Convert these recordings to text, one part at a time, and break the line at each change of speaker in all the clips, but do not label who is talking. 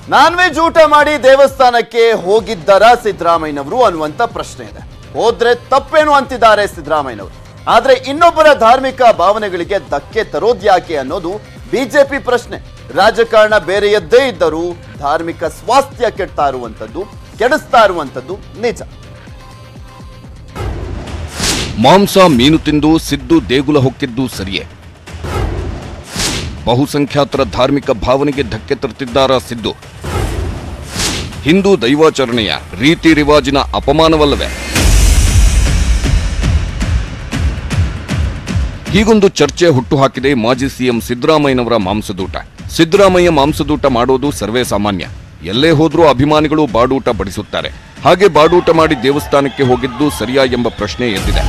Non veg ಊಟ ಮಾಡಿ ದೇವಸ್ಥಾನಕ್ಕೆ ಹೋಗಿದ್ದರ ಸಿದ್ದರಾಮಯ್ಯನವರು ಅನ್ನುವಂತ ಪ್ರಶ್ನೆ ಇದೆ ಹೋದ್ರೆ ತಪ್ಪೇನು ಅಂತಿದ್ದಾರೆ ಸಿದ್ದರಾಮಯ್ಯನವರು ಆದ್ರೆ ಇನ್ನೊಬ್ಬರ ಧಾರ್ಮಿಕ ಭಾವನೆಗಳಿಗೆ ಧಕ್ಕೆ ತರೋದ್ಯಾಕೆ ಅನ್ನೋದು ಬಿಜೆಪಿ ಪ್ರಶ್ನೆ ರಾಜಕಾರಣ ಬೇರೆಯದ್ದೇ ಇದ್ದರೂ ಧಾರ್ಮಿಕ ಸ್ವಾಸ್ಥ್ಯ ಕೆಡ್ತಾ ಇರುವಂತದ್ದು ಕೆಡಿಸ್ತಾ ಇರುವಂತದ್ದು ನಿಜ
ಮಾಂಸ ಮೀನು ತಿಂದು ಸಿದ್ದು ದೇಗುಲ ಹೊಕ್ಕಿದ್ದು ಸರಿಯೇ ಬಹುಸಂಖ್ಯಾತರ ಧಾರ್ಮಿಕ ಭಾವನೆಗೆ ಧಕ್ಕೆ ತರುತ್ತಿದ್ದಾರಾ ಸಿದ್ದು ಹಿಂದೂ ದೈವಾಚರಣೆಯ ರೀತಿ ರಿವಾಜಿನ ಅಪಮಾನವಲ್ಲವೇ ಹೀಗೊಂದು ಚರ್ಚೆ ಹುಟ್ಟುಹಾಕಿದೆ ಮಾಜಿ ಸಿಎಂ ಸಿದ್ದರಾಮಯ್ಯನವರ ಮಾಂಸದೂಟ ಸಿದ್ದರಾಮಯ್ಯ ಮಾಂಸದೂಟ ಮಾಡೋದು ಸರ್ವೇ ಸಾಮಾನ್ಯ ಎಲ್ಲೇ ಹೋದ್ರೂ ಅಭಿಮಾನಿಗಳು ಬಾಡೂಟ ಬಡಿಸುತ್ತಾರೆ ಹಾಗೆ ಬಾಡೂಟ ಮಾಡಿ ದೇವಸ್ಥಾನಕ್ಕೆ ಹೋಗಿದ್ದು ಸರಿಯಾ ಎಂಬ ಪ್ರಶ್ನೆ ಎದ್ದಿದೆ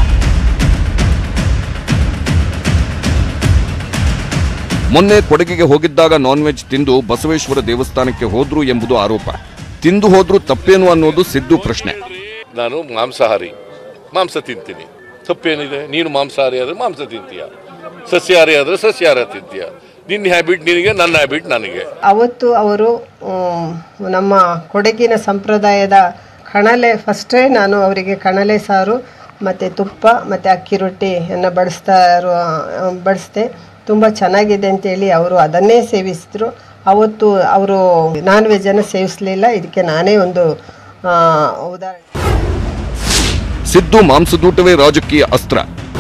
ಮೊನ್ನೆ ಕೊಡಗಿಗೆ ಹೋಗಿದ್ದಾಗ ನಾನ್ ವೆಜ್ ತಿಂದು ಬಸವೇಶ್ವರ ದೇವಸ್ಥಾನಕ್ಕೆ ಹೋದ್ರು ಎಂಬುದು ಆರೋಪ ತಿಂದು ಹೋದ್ರೂ ತಪ್ಪೇನು ಅನ್ನೋದು ಸಿದ್ದು ಪ್ರಶ್ನೆ
ನಾನು ಮಾಂಸಾಹಾರಿ ಮಾಂಸ ತಿಂತೀನಿ ತಪ್ಪೇನಿದೆ ನೀನು ಮಾಂಸಾಹಾರಿ ಆದರೆ ಮಾಂಸ ತಿಂತೀಯ ಸಸ್ಯಾಹಾರಿ ಆದರೆ ಸಸ್ಯಾಹಾರ ತಿಂತೀಯ ನಿನ್ನ ಹ್ಯಾಬಿಟ್ ನಿನಗೆ ನನ್ನ ಹ್ಯಾಬಿಟ್ ನನಗೆ
ಅವತ್ತು ಅವರು ಮ್, ನಮ್ಮ ಕೊಡಗಿನ ಸಂಪ್ರದಾಯದ ಕಣಲೆ ಫಸ್ಟೇ ನಾನು ಅವರಿಗೆ ಕಣಲೆ ಸಾರು ಮತ್ತು ತುಪ್ಪ ಮತ್ತು ಅಕ್ಕಿ ರೊಟ್ಟಿಯನ್ನು ಬಡಿಸ್ತಾ ಇರುವ ಬಡಿಸ್ದೆ ತುಂಬ ಚೆನ್ನಾಗಿದೆ ಅಂತೇಳಿ ಅವರು ಅದನ್ನೇ ಸೇವಿಸಿದ್ರು ಅವತ್ತು ಅವರು ನಾನ್ ವೆಜ್ಜನ್ನು ಸೇವಿಸಲಿಲ್ಲ ಇದಕ್ಕೆ ನಾನೇ ಒಂದು ಆ, ಉದಾಹರಣೆ
ಸಿದ್ದು ಮಾಂಸದೂಟವೇ ರಾಜಕೀಯ ಅಸ್ತ್ರ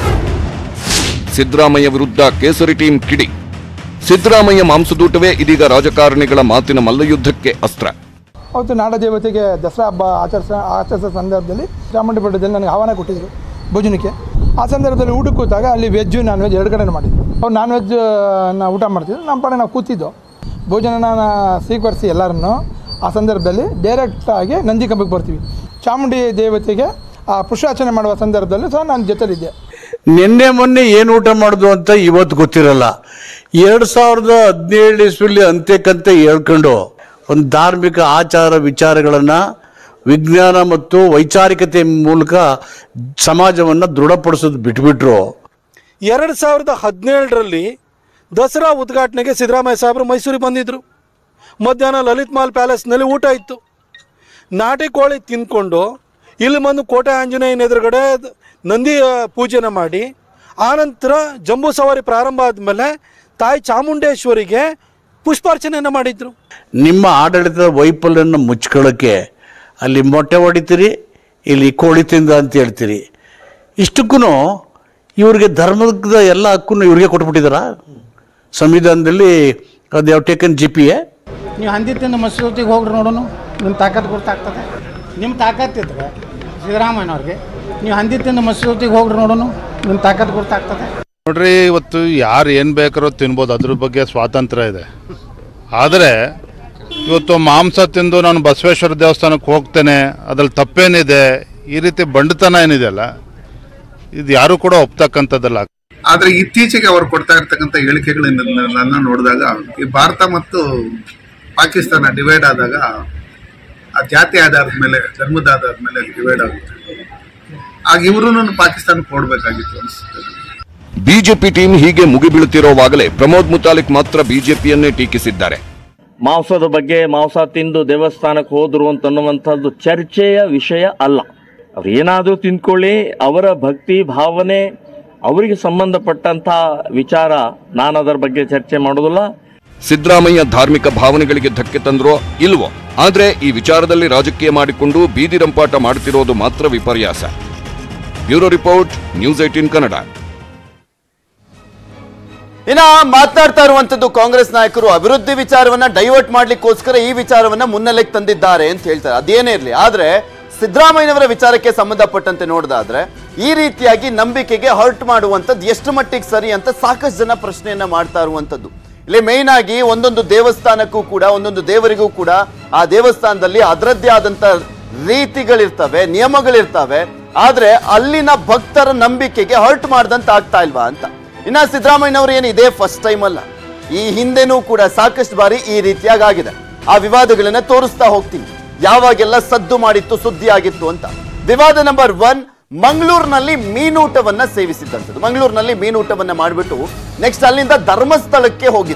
ಸಿದ್ದರಾಮಯ್ಯ ವಿರುದ್ಧ ಕೇಸರಿ ಟೀಮ್ ಕಿಡಿ ಸಿದ್ದರಾಮಯ್ಯ ಮಾಂಸದೂಟವೇ ಇದೀಗ ರಾಜಕಾರಣಿಗಳ ಮಾತಿನ ಮಲ್ಲಯುದ್ಧಕ್ಕೆ ಅಸ್ತ್ರ
ಅವತ್ತು ನಾಡ ದೇವತೆಗೆ ದಸರಾ ಹಬ್ಬ ಆಚರಿಸ ಆಚರಿಸೋ ಸಂದರ್ಭದಲ್ಲಿ ಚಾಮುಂಡಿ ಬೆಟ್ಟದಲ್ಲಿ ನನಗೆ ಆಹ್ವಾನ ಕೊಟ್ಟಿದ್ದರು ಭೋಜನಕ್ಕೆ ಆ ಸಂದರ್ಭದಲ್ಲಿ ಊಟಕ್ಕೆ ಕೂತಾಗ ಅಲ್ಲಿ ವೆಜ್ಜು ನಾನ್ ವೆಜ್ ಎರಡು ಕಡೆನೂ ಮಾಡಿದ್ರು ಅವ್ರು ನಾನ್ ವೆಜ್ ನ ಊಟ ಮಾಡ್ತಿದ್ರು ನಮ್ಮ ಪಡೆ ನಾವು ಕೂತಿದ್ದೋ ಭೋಜನನ ಸ್ವೀಕರಿಸಿ ಎಲ್ಲರನ್ನು ಆ ಸಂದರ್ಭದಲ್ಲಿ ಡೈರೆಕ್ಟಾಗಿ ನಂದಿ ಕಂಬಕ್ಕೆ ಬರ್ತೀವಿ ಚಾಮುಂಡಿ ದೇವತೆಗೆ ಆ ಪುಷ್ಪಾರ್ಚನೆ ಮಾಡುವ ಸಂದರ್ಭದಲ್ಲೂ ಸಹ ನಾನು ಜೊತೆಲಿದ್ದೆ
ನಿನ್ನೆ ಮೊನ್ನೆ ಏನು ಊಟ ಮಾಡೋದು ಅಂತ ಇವತ್ತು ಗೊತ್ತಿರಲ್ಲ ಎರಡು ಸಾವಿರದ ಹದಿನೇಳು ಇಸ್ವಿಲಿ ಅಂತ್ಯಕ್ಕಂತೆ ಹೇಳ್ಕೊಂಡು ಒಂದು ಧಾರ್ಮಿಕ ಆಚಾರ ವಿಚಾರಗಳನ್ನು ವಿಜ್ಞಾನ ಮತ್ತು ವೈಚಾರಿಕತೆ ಮೂಲಕ ಸಮಾಜವನ್ನು ದೃಢಪಡಿಸೋದು ಬಿಟ್ಬಿಟ್ರು
ಎರಡು ಸಾವಿರದ ಹದಿನೇಳರಲ್ಲಿ ದಸರಾ ಉದ್ಘಾಟನೆಗೆ ಸಿದ್ದರಾಮಯ್ಯ ಸಾಹೇಬರು ಮೈಸೂರಿಗೆ ಬಂದಿದ್ದರು ಮಧ್ಯಾಹ್ನ ಲಲಿತ್ ಮಹಲ್ ಪ್ಯಾಲೇಸ್ನಲ್ಲಿ ಊಟ ಇತ್ತು ನಾಟಿ ಕೋಳಿ ತಿಂದ್ಕೊಂಡು ಇಲ್ಲಿ ಬಂದು ಕೋಟೆ ಆಂಜನೇಯನ ಎದುರುಗಡೆ ನಂದಿ ಆ, ಪೂಜೆನ ಮಾಡಿ ಆನಂತರ ಜಂಬೂ ಸವಾರಿ ಪ್ರಾರಂಭ ಆದಮೇಲೆ ತಾಯಿ ಚಾಮುಂಡೇಶ್ವರಿಗೆ ಪುಷ್ಪಾರ್ಚನೆಯನ್ನು ಮಾಡಿದ್ರು
ನಿಮ್ಮ ಆಡಳಿತದ ವೈಫಲ್ಯವನ್ನು ಮುಚ್ಕೊಳ್ಳೋಕ್ಕೆ ಅಲ್ಲಿ ಮೊಟ್ಟೆ ಹೊಡಿತೀರಿ ಇಲ್ಲಿ ಕೋಳಿ ತಿಂದ ಅಂತ ಹೇಳ್ತೀರಿ ಇಷ್ಟಕ್ಕೂ ಇವ್ರಿಗೆ ಧರ್ಮದ ಎಲ್ಲ ಹಕ್ಕನ್ನು ಇವ್ರಿಗೆ ಕೊಟ್ಬಿಟ್ಟಿದಾರ ಸಂವಿಧಾನದಲ್ಲಿ ಅದು ಯಾವ ಟೇಕನ್ ಜಿ ಪಿ ಎ
ನೀವು ಹಂದಿ ತಿಂದು ಮಸೂತಿಗೆ ಹೋಗ್ರಿ ನೋಡೋಣ ನಿಮ್ಮ ತಾಕತ್ತು ಗೊತ್ತಾಗ್ತದೆ ನಿಮ್ಮ ತಾಕತ್ತಿದ್ರೆ ಸಿದ್ದರಾಮಯ್ಯನವ್ರಿಗೆ ನೀವು ಹಂದಿ ತಿಂದು ಮಸೂತಿಗೆ ಹೋಗ್ರಿ ನೋಡೋಣ ನಿಮ್ಮ ತಾಕತ್ತು ಗೊತ್ತಾಗ್ತದೆ
ನೋಡ್ರಿ ಇವತ್ತು ಯಾರು ಏನು ಬೇಕಾರೋ ತಿನ್ಬೋದು ಅದ್ರ ಬಗ್ಗೆ ಸ್ವಾತಂತ್ರ್ಯ ಇದೆ ಆದರೆ ಇವತ್ತು ಮಾಂಸ ತಿಂದು ನಾನು ಬಸವೇಶ್ವರ ದೇವಸ್ಥಾನಕ್ಕೆ ಹೋಗ್ತೇನೆ ಅದ್ರಲ್ಲಿ ತಪ್ಪೇನಿದೆ ಈ ರೀತಿ ಬಂಡತನ ಏನಿದೆಯಲ್ಲ ಇದು ಯಾರು ಕೂಡ ಒಪ್ತಕ್ಕಂಥದ್ದಲ್ಲ
ಆದ್ರೆ ಇತ್ತೀಚೆಗೆ ಅವರು ಕೊಡ್ತಾ ಇರ್ತಕ್ಕಂಥ ಹೇಳಿಕೆಗಳನ್ನ ನೋಡಿದಾಗ ಈ ಭಾರತ ಮತ್ತು ಪಾಕಿಸ್ತಾನ ಡಿವೈಡ್ ಆದಾಗ ಆ ಜಾತಿ ಆಧಾರದ ಮೇಲೆ ಧರ್ಮದ ಆಧಾರದ ಮೇಲೆ ಡಿವೈಡ್ ಆಗುತ್ತೆ ಆಗ ಇವರು ಪಾಕಿಸ್ತಾನಕ್ಕೆ ಕೊಡ್ಬೇಕಾಗಿತ್ತು ಅನಿಸುತ್ತೆ
ಬಿಜೆಪಿ ಟೀಮ್ ಹೀಗೆ ಮುಗಿಬೀಳುತ್ತಿರುವಾಗಲೇ ಪ್ರಮೋದ್ ಮುತಾಲಿಕ್ ಮಾತ್ರ ಬಿಜೆಪಿಯನ್ನೇ ಟೀಕಿಸಿದ್ದಾರೆ
ಮಾಂಸದ ಬಗ್ಗೆ ಮಾಂಸ ತಿಂದು ದೇವಸ್ಥಾನಕ್ಕೆ ಹೋದ್ರು ಅಂತನ್ನುವಂಥದ್ದು ಚರ್ಚೆಯ ವಿಷಯ ಅಲ್ಲ ಅವ್ರು ಏನಾದರೂ ತಿಂದ್ಕೊಳ್ಳಿ ಅವರ ಭಕ್ತಿ ಭಾವನೆ ಅವರಿಗೆ ಸಂಬಂಧಪಟ್ಟಂಥ ವಿಚಾರ ನಾನು ಅದರ ಬಗ್ಗೆ ಚರ್ಚೆ ಮಾಡೋದಿಲ್ಲ
ಸಿದ್ದರಾಮಯ್ಯ ಧಾರ್ಮಿಕ ಭಾವನೆಗಳಿಗೆ ಧಕ್ಕೆ ತಂದ್ರೋ ಇಲ್ವೋ ಆದ್ರೆ ಈ ವಿಚಾರದಲ್ಲಿ ರಾಜಕೀಯ ಮಾಡಿಕೊಂಡು ಬೀದಿ ರಂಪಾಟ ಮಾಡುತ್ತಿರೋದು ಮಾತ್ರ ವಿಪರ್ಯಾಸ bureau report news eighteen Kannada
ಇನ್ನ ಮಾತನಾಡ್ತಾ ಇರುವಂತದ್ದು ಕಾಂಗ್ರೆಸ್ ನಾಯಕರು ಅಭಿವೃದ್ಧಿ ವಿಚಾರವನ್ನ ಡೈವರ್ಟ್ ಮಾಡ್ಲಿಕ್ಕೋಸ್ಕರ ಈ ವಿಚಾರವನ್ನ ಮುನ್ನೆಲೆಗೆ ತಂದಿದ್ದಾರೆ ಅಂತ ಹೇಳ್ತಾರೆ ಅದೇನೇ ಇರ್ಲಿ ಆದ್ರೆ ಸಿದ್ದರಾಮಯ್ಯನವರ ವಿಚಾರಕ್ಕೆ ಸಂಬಂಧಪಟ್ಟಂತೆ ನೋಡಿದಾದ್ರೆ ಈ ರೀತಿಯಾಗಿ ನಂಬಿಕೆಗೆ ಹರ್ಟ್ ಮಾಡುವಂತದ್ದು ಎಷ್ಟು ಮಟ್ಟಿಗೆ ಸರಿ ಅಂತ ಸಾಕಷ್ಟು ಜನ ಪ್ರಶ್ನೆಯನ್ನ ಮಾಡ್ತಾ ಇರುವಂತದ್ದು ಇಲ್ಲಿ ಮೇಯ್ನ್ ಆಗಿ ಒಂದೊಂದು ದೇವಸ್ಥಾನಕ್ಕೂ ಕೂಡ ಒಂದೊಂದು ದೇವರಿಗೂ ಕೂಡ ಆ ದೇವಸ್ಥಾನದಲ್ಲಿ ಅದರದ್ದೇ ಆದಂತ ರೀತಿಗಳಿರ್ತವೆ ನಿಯಮಗಳಿರ್ತವೆ ಆದ್ರೆ ಅಲ್ಲಿನ ಭಕ್ತರ ನಂಬಿಕೆಗೆ ಹರ್ಟ್ ಮಾಡ್ದಂತ ಆಗ್ತಾ ಇಲ್ವಾ ಅಂತ ಇನ್ನ ಸಿದ್ದರಾಮಯ್ಯನವರು ಏನು ಇದೇ ಫಸ್ಟ್ ಟೈಮ್ ಅಲ್ಲ ಈ ಹಿಂದೆನೂ ಕೂಡ ಸಾಕಷ್ಟು ಬಾರಿ ಈ ರೀತಿಯಾಗಿ ಆಗಿದೆ ಆ ವಿವಾದಗಳನ್ನ ತೋರಿಸ್ತಾ ಹೋಗ್ತೀನಿ ಯಾವಾಗೆಲ್ಲ ಸದ್ದು ಮಾಡಿತ್ತು ಸುದ್ದಿ ಆಗಿತ್ತು ಅಂತ ವಿವಾದ ನಂಬರ್ ಒನ್ ಮಂಗಳೂರಿನಲ್ಲಿ ಮೀನೂಟವನ್ನ ಸೇವಿಸಿದ್ದಂಥದ್ದು ಮಂಗಳೂರಿನಲ್ಲಿ ಮೀನೂಟವನ್ನ ಮಾಡಿಬಿಟ್ಟು ನೆಕ್ಸ್ಟ್ ಅಲ್ಲಿಂದ ಧರ್ಮಸ್ಥಳಕ್ಕೆ ಹೋಗಿತ್ತು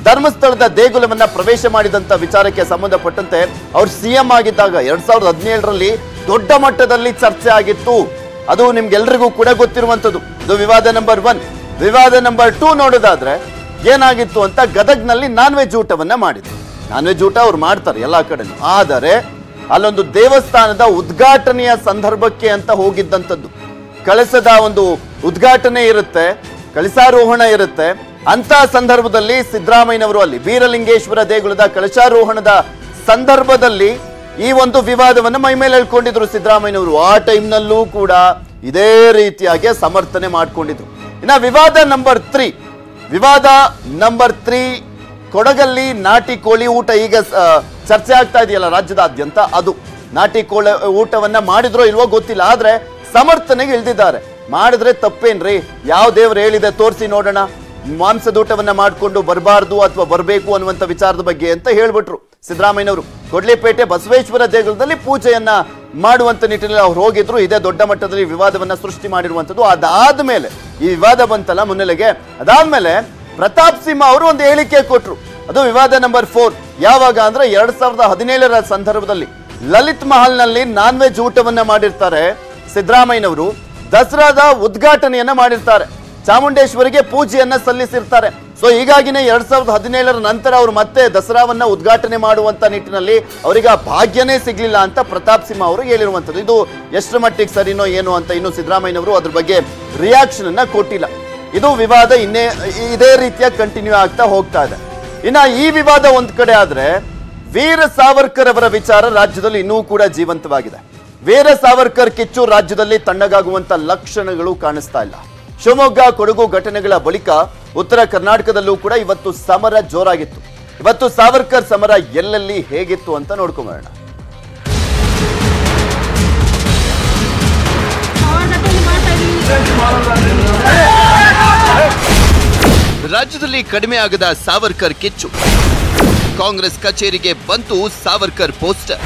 ಧರ್ಮಸ್ಥಳದ ದೇಗುಲವನ್ನ ಪ್ರವೇಶ ಮಾಡಿದಂತ ವಿಚಾರಕ್ಕೆ ಸಂಬಂಧಪಟ್ಟಂತೆ ಅವ್ರು ಸಿಎಂ ಆಗಿದ್ದಾಗ ಎರಡ್ ಸಾವಿರದ ಹದಿನೇಳರಲ್ಲಿ ದೊಡ್ಡ ಮಟ್ಟದಲ್ಲಿ ಚರ್ಚೆ ಆಗಿತ್ತು ಅದು ನಿಮ್ಗೆಲ್ರಿಗೂ ಕೂಡ ಗೊತ್ತಿರುವಂತದ್ದು ಇದು ವಿವಾದ ನಂಬರ್ ಒನ್ ವಿವಾದ ನಂಬರ್ ಟೂ ನೋಡೋದಾದ್ರೆ ಏನಾಗಿತ್ತು ಅಂತ ಗದಗ್ನಲ್ಲಿ ನಾನ್ ವೆಜ್ ಊಟವನ್ನ ಮಾಡಿದ್ರು ನಾನ್ ವೆಜ್ ಊಟ ಅವ್ರು ಮಾಡ್ತಾರೆ ಎಲ್ಲಾ ಕಡೆನೂ ಆದರೆ ಅಲ್ಲೊಂದು ದೇವಸ್ಥಾನದ ಉದ್ಘಾಟನೆಯ ಸಂದರ್ಭಕ್ಕೆ ಅಂತ ಹೋಗಿದ್ದಂಥದ್ದು ಕಳಸದ ಒಂದು ಉದ್ಘಾಟನೆ ಇರುತ್ತೆ ಕಳಸಾರೋಹಣ ಇರುತ್ತೆ ಅಂತ ಸಂದರ್ಭದಲ್ಲಿ ಸಿದ್ದರಾಮಯ್ಯನವರು ಅಲ್ಲಿ ಬೀರಲಿಂಗೇಶ್ವರ ದೇಗುಲದ ಕಳಶಾರೋಹಣದ ಸಂದರ್ಭದಲ್ಲಿ ಈ ಒಂದು ವಿವಾದವನ್ನು ಮೈ ಮೇಲೆ ಹೇಳ್ಕೊಂಡಿದ್ರು ಸಿದ್ದರಾಮಯ್ಯನವರು ಆ ಟೈಮ್ನಲ್ಲೂ ಕೂಡ ಇದೇ ರೀತಿಯಾಗಿ ಸಮರ್ಥನೆ ಮಾಡ್ಕೊಂಡಿದ್ರು ಇನ್ನ ವಿವಾದ ನಂಬರ್ ತ್ರೀ ವಿವಾದ ನಂಬರ್ ತ್ರೀ ಕೊಡಗಲ್ಲಿ ನಾಟಿ ಕೋಳಿ ಊಟ ಈಗ ಆ, ಚರ್ಚೆ ಆಗ್ತಾ ಇದೆಯಲ್ಲ ರಾಜ್ಯದಾದ್ಯಂತ ಅದು ನಾಟಿ ಕೋಳಿ ಊಟವನ್ನ ಮಾಡಿದ್ರೋ ಇಲ್ವೋ ಗೊತ್ತಿಲ್ಲ ಆದ್ರೆ ಸಮರ್ಥನೆಗೆ ಇಳ್ದಿದ್ದಾರೆ ಮಾಡಿದ್ರೆ ತಪ್ಪೇನ್ರಿ ಯಾವ ದೇವ್ರು ಹೇಳಿದೆ ತೋರಿಸಿ ನೋಡೋಣ ಮಾಂಸದ ಊಟವನ್ನ ಮಾಡ್ಕೊಂಡು ಬರಬಾರ್ದು ಅಥವಾ ಬರಬೇಕು ಅನ್ನುವಂಥ ವಿಚಾರದ ಬಗ್ಗೆ ಅಂತ ಹೇಳ್ಬಿಟ್ರು ಸಿದ್ದರಾಮಯ್ಯನವರು ಕೊಡ್ಲಿಪೇಟೆ ಬಸವೇಶ್ವರ ದೇಗುಲದಲ್ಲಿ ಪೂಜೆಯನ್ನ ಮಾಡುವಂತ ನಿಟ್ಟಿನಲ್ಲಿ ಅವ್ರು ಹೋಗಿದ್ರು ಇದೇ ದೊಡ್ಡ ಮಟ್ಟದಲ್ಲಿ ವಿವಾದವನ್ನ ಸೃಷ್ಟಿ ಮಾಡಿರುವಂತದ್ದು ಅದಾದ್ಮೇಲೆ ಈ ವಿವಾದ ಬಂತಲ್ಲ ಮುನ್ನೆಲೆಗೆ ಅದಾದ್ಮೇಲೆ ಪ್ರತಾಪ್ ಸಿಂಹ ಅವರು ಒಂದು ಹೇಳಿಕೆ ಕೊಟ್ರು ಅದು ವಿವಾದ ನಂಬರ್ ಫೋರ್ ಯಾವಾಗ ಅಂದ್ರೆ ಎರಡ್ ಸಾವಿರದ ಹದಿನೇಳರ ಸಂದರ್ಭದಲ್ಲಿ ಲಲಿತ್ ಮಹಲ್ನಲ್ಲಿ ನಾನ್ ವೆಜ್ ಊಟವನ್ನ ಮಾಡಿರ್ತಾರೆ ಸಿದ್ದರಾಮಯ್ಯನವರು ದಸರಾದ ಉದ್ಘಾಟನೆಯನ್ನ ಮಾಡಿರ್ತಾರೆ ಚಾಮುಂಡೇಶ್ವರಿಗೆ ಪೂಜೆಯನ್ನ ಸಲ್ಲಿಸಿರ್ತಾರೆ ಸೊ ಹೀಗಾಗಿನೇ ಎರಡ್ ಸಾವಿರದ ಹದಿನೇಳರ ನಂತರ ಅವರು ಮತ್ತೆ ದಸರಾವನ್ನ ಉದ್ಘಾಟನೆ ಮಾಡುವಂತ ನಿಟ್ಟಿನಲ್ಲಿ ಅವರಿಗೆ ಆ ಭಾಗ್ಯನೇ ಸಿಗ್ಲಿಲ್ಲ ಅಂತ ಪ್ರತಾಪ್ ಸಿಂಹ ಅವರು ಹೇಳಿರುವಂತದ್ದು ಇದು ಎಷ್ಟರ ಮಟ್ಟಿಗೆ ಸರಿನೋ ಏನೋ ಅಂತ ಇನ್ನು ಸಿದ್ದರಾಮಯ್ಯನವರು ಅದ್ರ ಬಗ್ಗೆ ರಿಯಾಕ್ಷನ್ ಅನ್ನ ಕೊಟ್ಟಿಲ್ಲ ಇದು ವಿವಾದ ಇನ್ನೇ ಇದೇ ರೀತಿಯ ಕಂಟಿನ್ಯೂ ಆಗ್ತಾ ಹೋಗ್ತಾ ಇದೆ ಇನ್ನ ಈ ವಿವಾದ ಒಂದ್ ಕಡೆ ಆದ್ರೆ ವೀರ ಸಾವರ್ಕರ್ ಅವರ ವಿಚಾರ ರಾಜ್ಯದಲ್ಲಿ ಇನ್ನೂ ಕೂಡ ಜೀವಂತವಾಗಿದೆ ವೀರ ಸಾವರ್ಕರ್ ಕಿಚ್ಚು ರಾಜ್ಯದಲ್ಲಿ ತಣ್ಣಗಾಗುವಂತ ಲಕ್ಷಣಗಳು ಕಾಣಿಸ್ತಾ ಇಲ್ಲ ಶಿವಮೊಗ್ಗ ಕೊಡಗು ಘಟನೆಗಳ ಬಳಿಕ ಉತ್ತರ ಕರ್ನಾಟಕದಲ್ಲೂ ಕೂಡ ಇವತ್ತು ಸಮರ ಜೋರಾಗಿತ್ತು ಇವತ್ತು ಸಾವರ್ಕರ್ ಸಮರ ಎಲ್ಲೆಲ್ಲಿ ಹೇಗಿತ್ತು ಅಂತ ನೋಡ್ಕೊಂಬರೋಣ ರಾಜ್ಯದಲ್ಲಿ ಕಡಿಮೆ ಆಗದ ಸಾವರ್ಕರ್ ಕಿಚ್ಚು ಕಾಂಗ್ರೆಸ್ ಕಚೇರಿಗೆ ಬಂತು ಸಾವರ್ಕರ್ ಪೋಸ್ಟರ್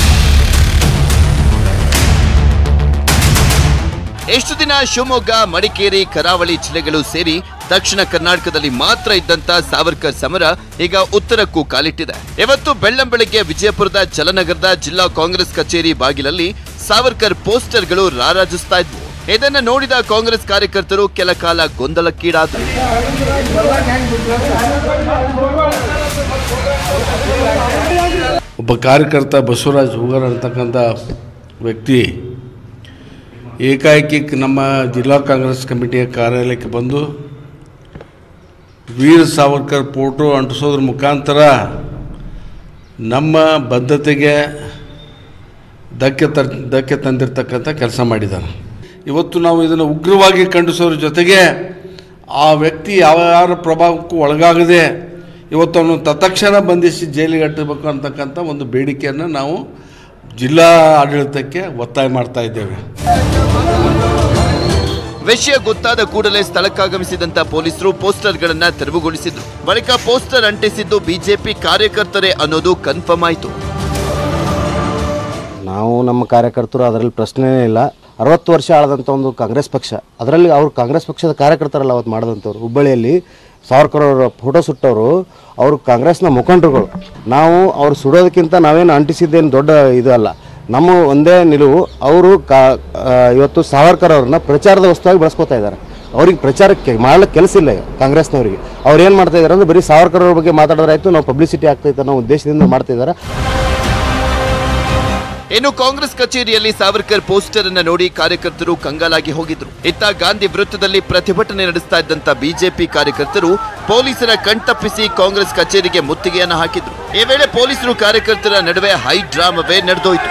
ಎಷ್ಟು ದಿನ ಶಿವಮೊಗ್ಗ ಮಡಿಕೇರಿ ಕರಾವಳಿ ಜಿಲ್ಲೆಗಳು ಸೇರಿ ದಕ್ಷಿಣ ಕರ್ನಾಟಕದಲ್ಲಿ ಮಾತ್ರ ಇದ್ದಂತ ಸಾವರ್ಕರ್ ಸಮರ ಈಗ ಉತ್ತರಕ್ಕೂ ಕಾಲಿಟ್ಟಿದೆ ಇವತ್ತು ಬೆಳ್ಳಂಬೆಳಗ್ಗೆ ವಿಜಯಪುರದ ಜಲನಗರದ ಜಿಲ್ಲಾ ಕಾಂಗ್ರೆಸ್ ಕಚೇರಿ ಬಾಗಿಲಲ್ಲಿ ಸಾವರ್ಕರ್ ಪೋಸ್ಟರ್ಗಳು ರಾರಾಜಿಸ್ತಾ ಇದ್ವು ಇದನ್ನ ನೋಡಿದ ಕಾಂಗ್ರೆಸ್ ಕಾರ್ಯಕರ್ತರು ಕೆಲ ಕಾಲ ಗೊಂದಲಕ್ಕೀಡಾದರು
ಒಬ್ಬ ಕಾರ್ಯಕರ್ತ ಬಸವರಾಜ್ ಹೂಗಾರ್ ಅಂತಕ್ಕಂಥ ವ್ಯಕ್ತಿ ಏಕಾಏಕಿ ನಮ್ಮ ಜಿಲ್ಲಾ ಕಾಂಗ್ರೆಸ್ ಕಮಿಟಿಯ ಕಾರ್ಯಾಲಯಕ್ಕೆ ಬಂದು ವೀರ ಸಾವರ್ಕರ್ ಫೋಟೋ ಅಂಟಿಸೋದ್ರ ಮುಖಾಂತರ ನಮ್ಮ ಬದ್ಧತೆಗೆ ಧಕ್ಕೆ ತ ಧಕ್ಕೆ ತಂದಿರತಕ್ಕಂಥ ಕೆಲಸ ಮಾಡಿದ್ದಾನೆ ಇವತ್ತು ನಾವು ಇದನ್ನು ಉಗ್ರವಾಗಿ ಖಂಡಿಸೋದ್ರ ಜೊತೆಗೆ ಆ ವ್ಯಕ್ತಿ ಯಾವ ಯಾರ ಪ್ರಭಾವಕ್ಕೂ ಒಳಗಾಗದೆ ಇವತ್ತು ಅವನು ತತ್ಕ್ಷಣ ಬಂಧಿಸಿ ಜೈಲಿಗೆ ಅಟ್ಟಬೇಕು ಅಂತಕ್ಕಂಥ ಒಂದು ಬೇಡಿಕೆಯನ್ನು ನಾವು ಜಿಲ್ಲಾ ಆಡಳಿತಕ್ಕೆ ಒತ್ತಾಯ ಮಾಡ್ತಾ ಇದ್ದೇವೆ
ವಿಷಯ ಗೊತ್ತಾದ ಕೂಡಲೇ ಸ್ಥಳಕ್ಕಾಗಮಿಸಿದಂತ ಪೊಲೀಸರು ಪೋಸ್ಟರ್ಗಳನ್ನ ತೆರವುಗೊಳಿಸಿದ್ರು ಬಳಿಕ ಪೋಸ್ಟರ್ ಅಂಟಿಸಿದ್ದು ಬಿಜೆಪಿ ಕಾರ್ಯಕರ್ತರೇ ಅನ್ನೋದು ಕನ್ಫರ್ಮ್ ಆಯಿತು
ನಾವು ನಮ್ಮ ಕಾರ್ಯಕರ್ತರು ಅದರಲ್ಲಿ ಪ್ರಶ್ನೆನೇ ಇಲ್ಲ ಅರವತ್ತು ವರ್ಷ ಆಳದಂಥ ಒಂದು ಕಾಂಗ್ರೆಸ್ ಪಕ್ಷ ಅದರಲ್ಲಿ ಅವರು ಕಾಂಗ್ರೆಸ್ ಪಕ್ಷದ ಕಾರ್ಯಕರ್ತರಲ್ಲ ಅವತ್ತು ಮಾಡಿದಂಥವ್ರು ಹುಬ್ಬಳ್ಳಿಯಲ್ಲಿ ಸಾವರ್ಕರ್ ಅವರ ಫೋಟೋ ಸುಟ್ಟವರು ಅವರು ಕಾಂಗ್ರೆಸ್ನ ಮುಖಂಡರುಗಳು ನಾವು ಅವ್ರು ಸುಡೋದಕ್ಕಿಂತ ನಾವೇನು ಅಂಟಿಸಿದ್ದೇನು ದೊಡ್ಡ ಇದು ಅಲ್ಲ ನಮ್ಮ ಒಂದೇ ನಿಲುವು ಅವರು ಕಾ ಆ, ಇವತ್ತು ಸಾವರ್ಕರ್ ಅವ್ರನ್ನ ಪ್ರಚಾರದ ವಸ್ತುವಾಗಿ ಬಳಸ್ಕೊತಾ ಇದ್ದಾರೆ ಅವ್ರಿಗೆ ಪ್ರಚಾರಕ್ಕೆ ಮಾಡ್ಲಿಕ್ಕೆ ಕೆಲಸ ಇಲ್ಲ ಈಗ ಕಾಂಗ್ರೆಸ್ನವರಿಗೆ ಅವ್ರು ಏನು ಮಾಡ್ತಾ ಇದ್ದಾರೆ ಅಂದರೆ ಬರೀ ಸಾವರ್ಕರ್ ಅವ್ರ ಬಗ್ಗೆ ಮಾತಾಡೋದಾಯ್ತು ನಾವು ಪಬ್ಲಿಸಿಟಿ ಆಗ್ತೈತೆ ಅನ್ನೋ ಉದ್ದೇಶದಿಂದ ಮಾಡ್ತಾ ಇದ್ದಾರೆ
ಇನ್ನು ಕಾಂಗ್ರೆಸ್ ಕಚೇರಿಯಲ್ಲಿ ಸಾವರ್ಕರ್ ಪೋಸ್ಟರ್ ಅನ್ನ ನೋಡಿ ಕಾರ್ಯಕರ್ತರು ಕಂಗಾಲಾಗಿ ಹೋಗಿದ್ರು ಇತ್ತ ಗಾಂಧಿ ವೃತ್ತದಲ್ಲಿ ಪ್ರತಿಭಟನೆ ನಡೆಸ್ತಾ ಇದ್ದಂತ ಬಿಜೆಪಿ ಕಾರ್ಯಕರ್ತರು ಪೊಲೀಸರ ಕಣ್ತಪ್ಪಿಸಿ ಕಾಂಗ್ರೆಸ್ ಕಚೇರಿಗೆ ಮುತ್ತಿಗೆಯನ್ನ ಹಾಕಿದ್ರು ಈ ವೇಳೆ ಪೊಲೀಸರು ಕಾರ್ಯಕರ್ತರ ನಡುವೆ ಹೈ ಡ್ರಾಮವೇ ನಡೆದೋಯ್ತು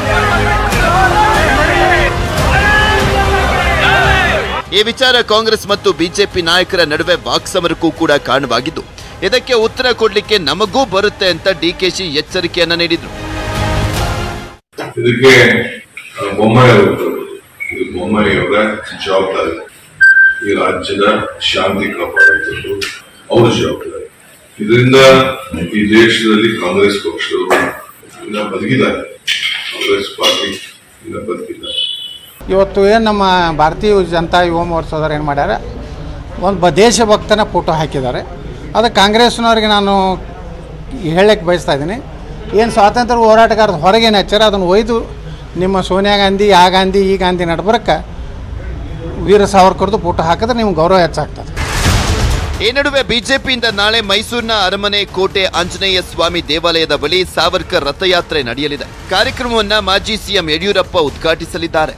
ಈ ವಿಚಾರ ಕಾಂಗ್ರೆಸ್ ಮತ್ತು ಬಿಜೆಪಿ ನಾಯಕರ ನಡುವೆ ವಾಕ್ಸಮರಕ್ಕೂ ಕೂಡ ಕಾರಣವಾಗಿದ್ದು ಇದಕ್ಕೆ ಉತ್ತರ ಕೊಡ್ಲಿಕ್ಕೆ ನಮಗೂ ಬರುತ್ತೆ ಅಂತ ಡಿಕೆಶಿ ಎಚ್ಚರಿಕೆಯನ್ನ ನೀಡಿದ್ರು
ಇದಕ್ಕೆ ಆ, ಬೊಮ್ಮಾಯಿ ಅವರು ಉತ್ತರರು. ಇದು ಬೊಮ್ಮಾಯಿ ಅವರ ಜವಾಬ್ದಾರಿ ಈ ರಾಜ್ಯದ ಶಾಂತಿ ಕಾಪಾಡುವಂಥದ್ದು ಅವರ ಜವಾಬ್ದಾರಿ ಇದರಿಂದ ಈ ದೇಶದಲ್ಲಿ ಕಾಂಗ್ರೆಸ್ ಪಕ್ಷದವರು ಇನ್ನ ಬದುಕಿದ್ದಾರೆ ಕಾಂಗ್ರೆಸ್ ಪಾರ್ಟಿ ಇನ್ನ ಬದುಕಿದ್ದಾರೆ
ಇವತ್ತು ಏನು ನಮ್ಮ ಭಾರತೀಯ ಜನತಾ ಯುವ ಮೋರ್ಚಾದವ್ರು ಏನು ಮಾಡ್ಯಾರ ಒಂದು ಬ ದೇಶಭಕ್ತನ ಫೋಟೋ ಹಾಕಿದ್ದಾರೆ ಅದು ಕಾಂಗ್ರೆಸ್ನವ್ರಿಗೆ ನಾನು ಹೇಳಕ್ಕೆ ಬಯಸ್ತಾ ಇದ್ದೀನಿ ಏನು ಸ್ವಾತಂತ್ರ್ಯ ಹೋರಾಟಗಾರದ ಹೊರಗೇನು ಹಚ್ಚಾರ ಅದನ್ನು ಒಯ್ದು ನಿಮ್ಮ ಸೋನಿಯಾ ಗಾಂಧಿ ಆ ಗಾಂಧಿ ಈ ಗಾಂಧಿ ನಡ್ಬರಕ್ಕೆ ವೀರ ಸಾವರ್ಕರ್ದು ಫೋಟೋ ಹಾಕಿದ್ರೆ ನಿಮ್ಗೆ ಗೌರವ ಹೆಚ್ಚಾಗ್ತದೆ
ಈ ನಡುವೆ ಬಿಜೆಪಿಯಿಂದ ನಾಳೆ ಮೈಸೂರಿನ ಅರಮನೆ ಕೋಟೆ ಆಂಜನೇಯ ಸ್ವಾಮಿ ದೇವಾಲಯದ ಬಳಿ ಸಾವರ್ಕರ್ ರಥಯಾತ್ರೆ ನಡೆಯಲಿದೆ ಕಾರ್ಯಕ್ರಮವನ್ನ ಮಾಜಿ ಸಿಎಂ ಯಡಿಯೂರಪ್ಪ ಉದ್ಘಾಟಿಸಲಿದ್ದಾರೆ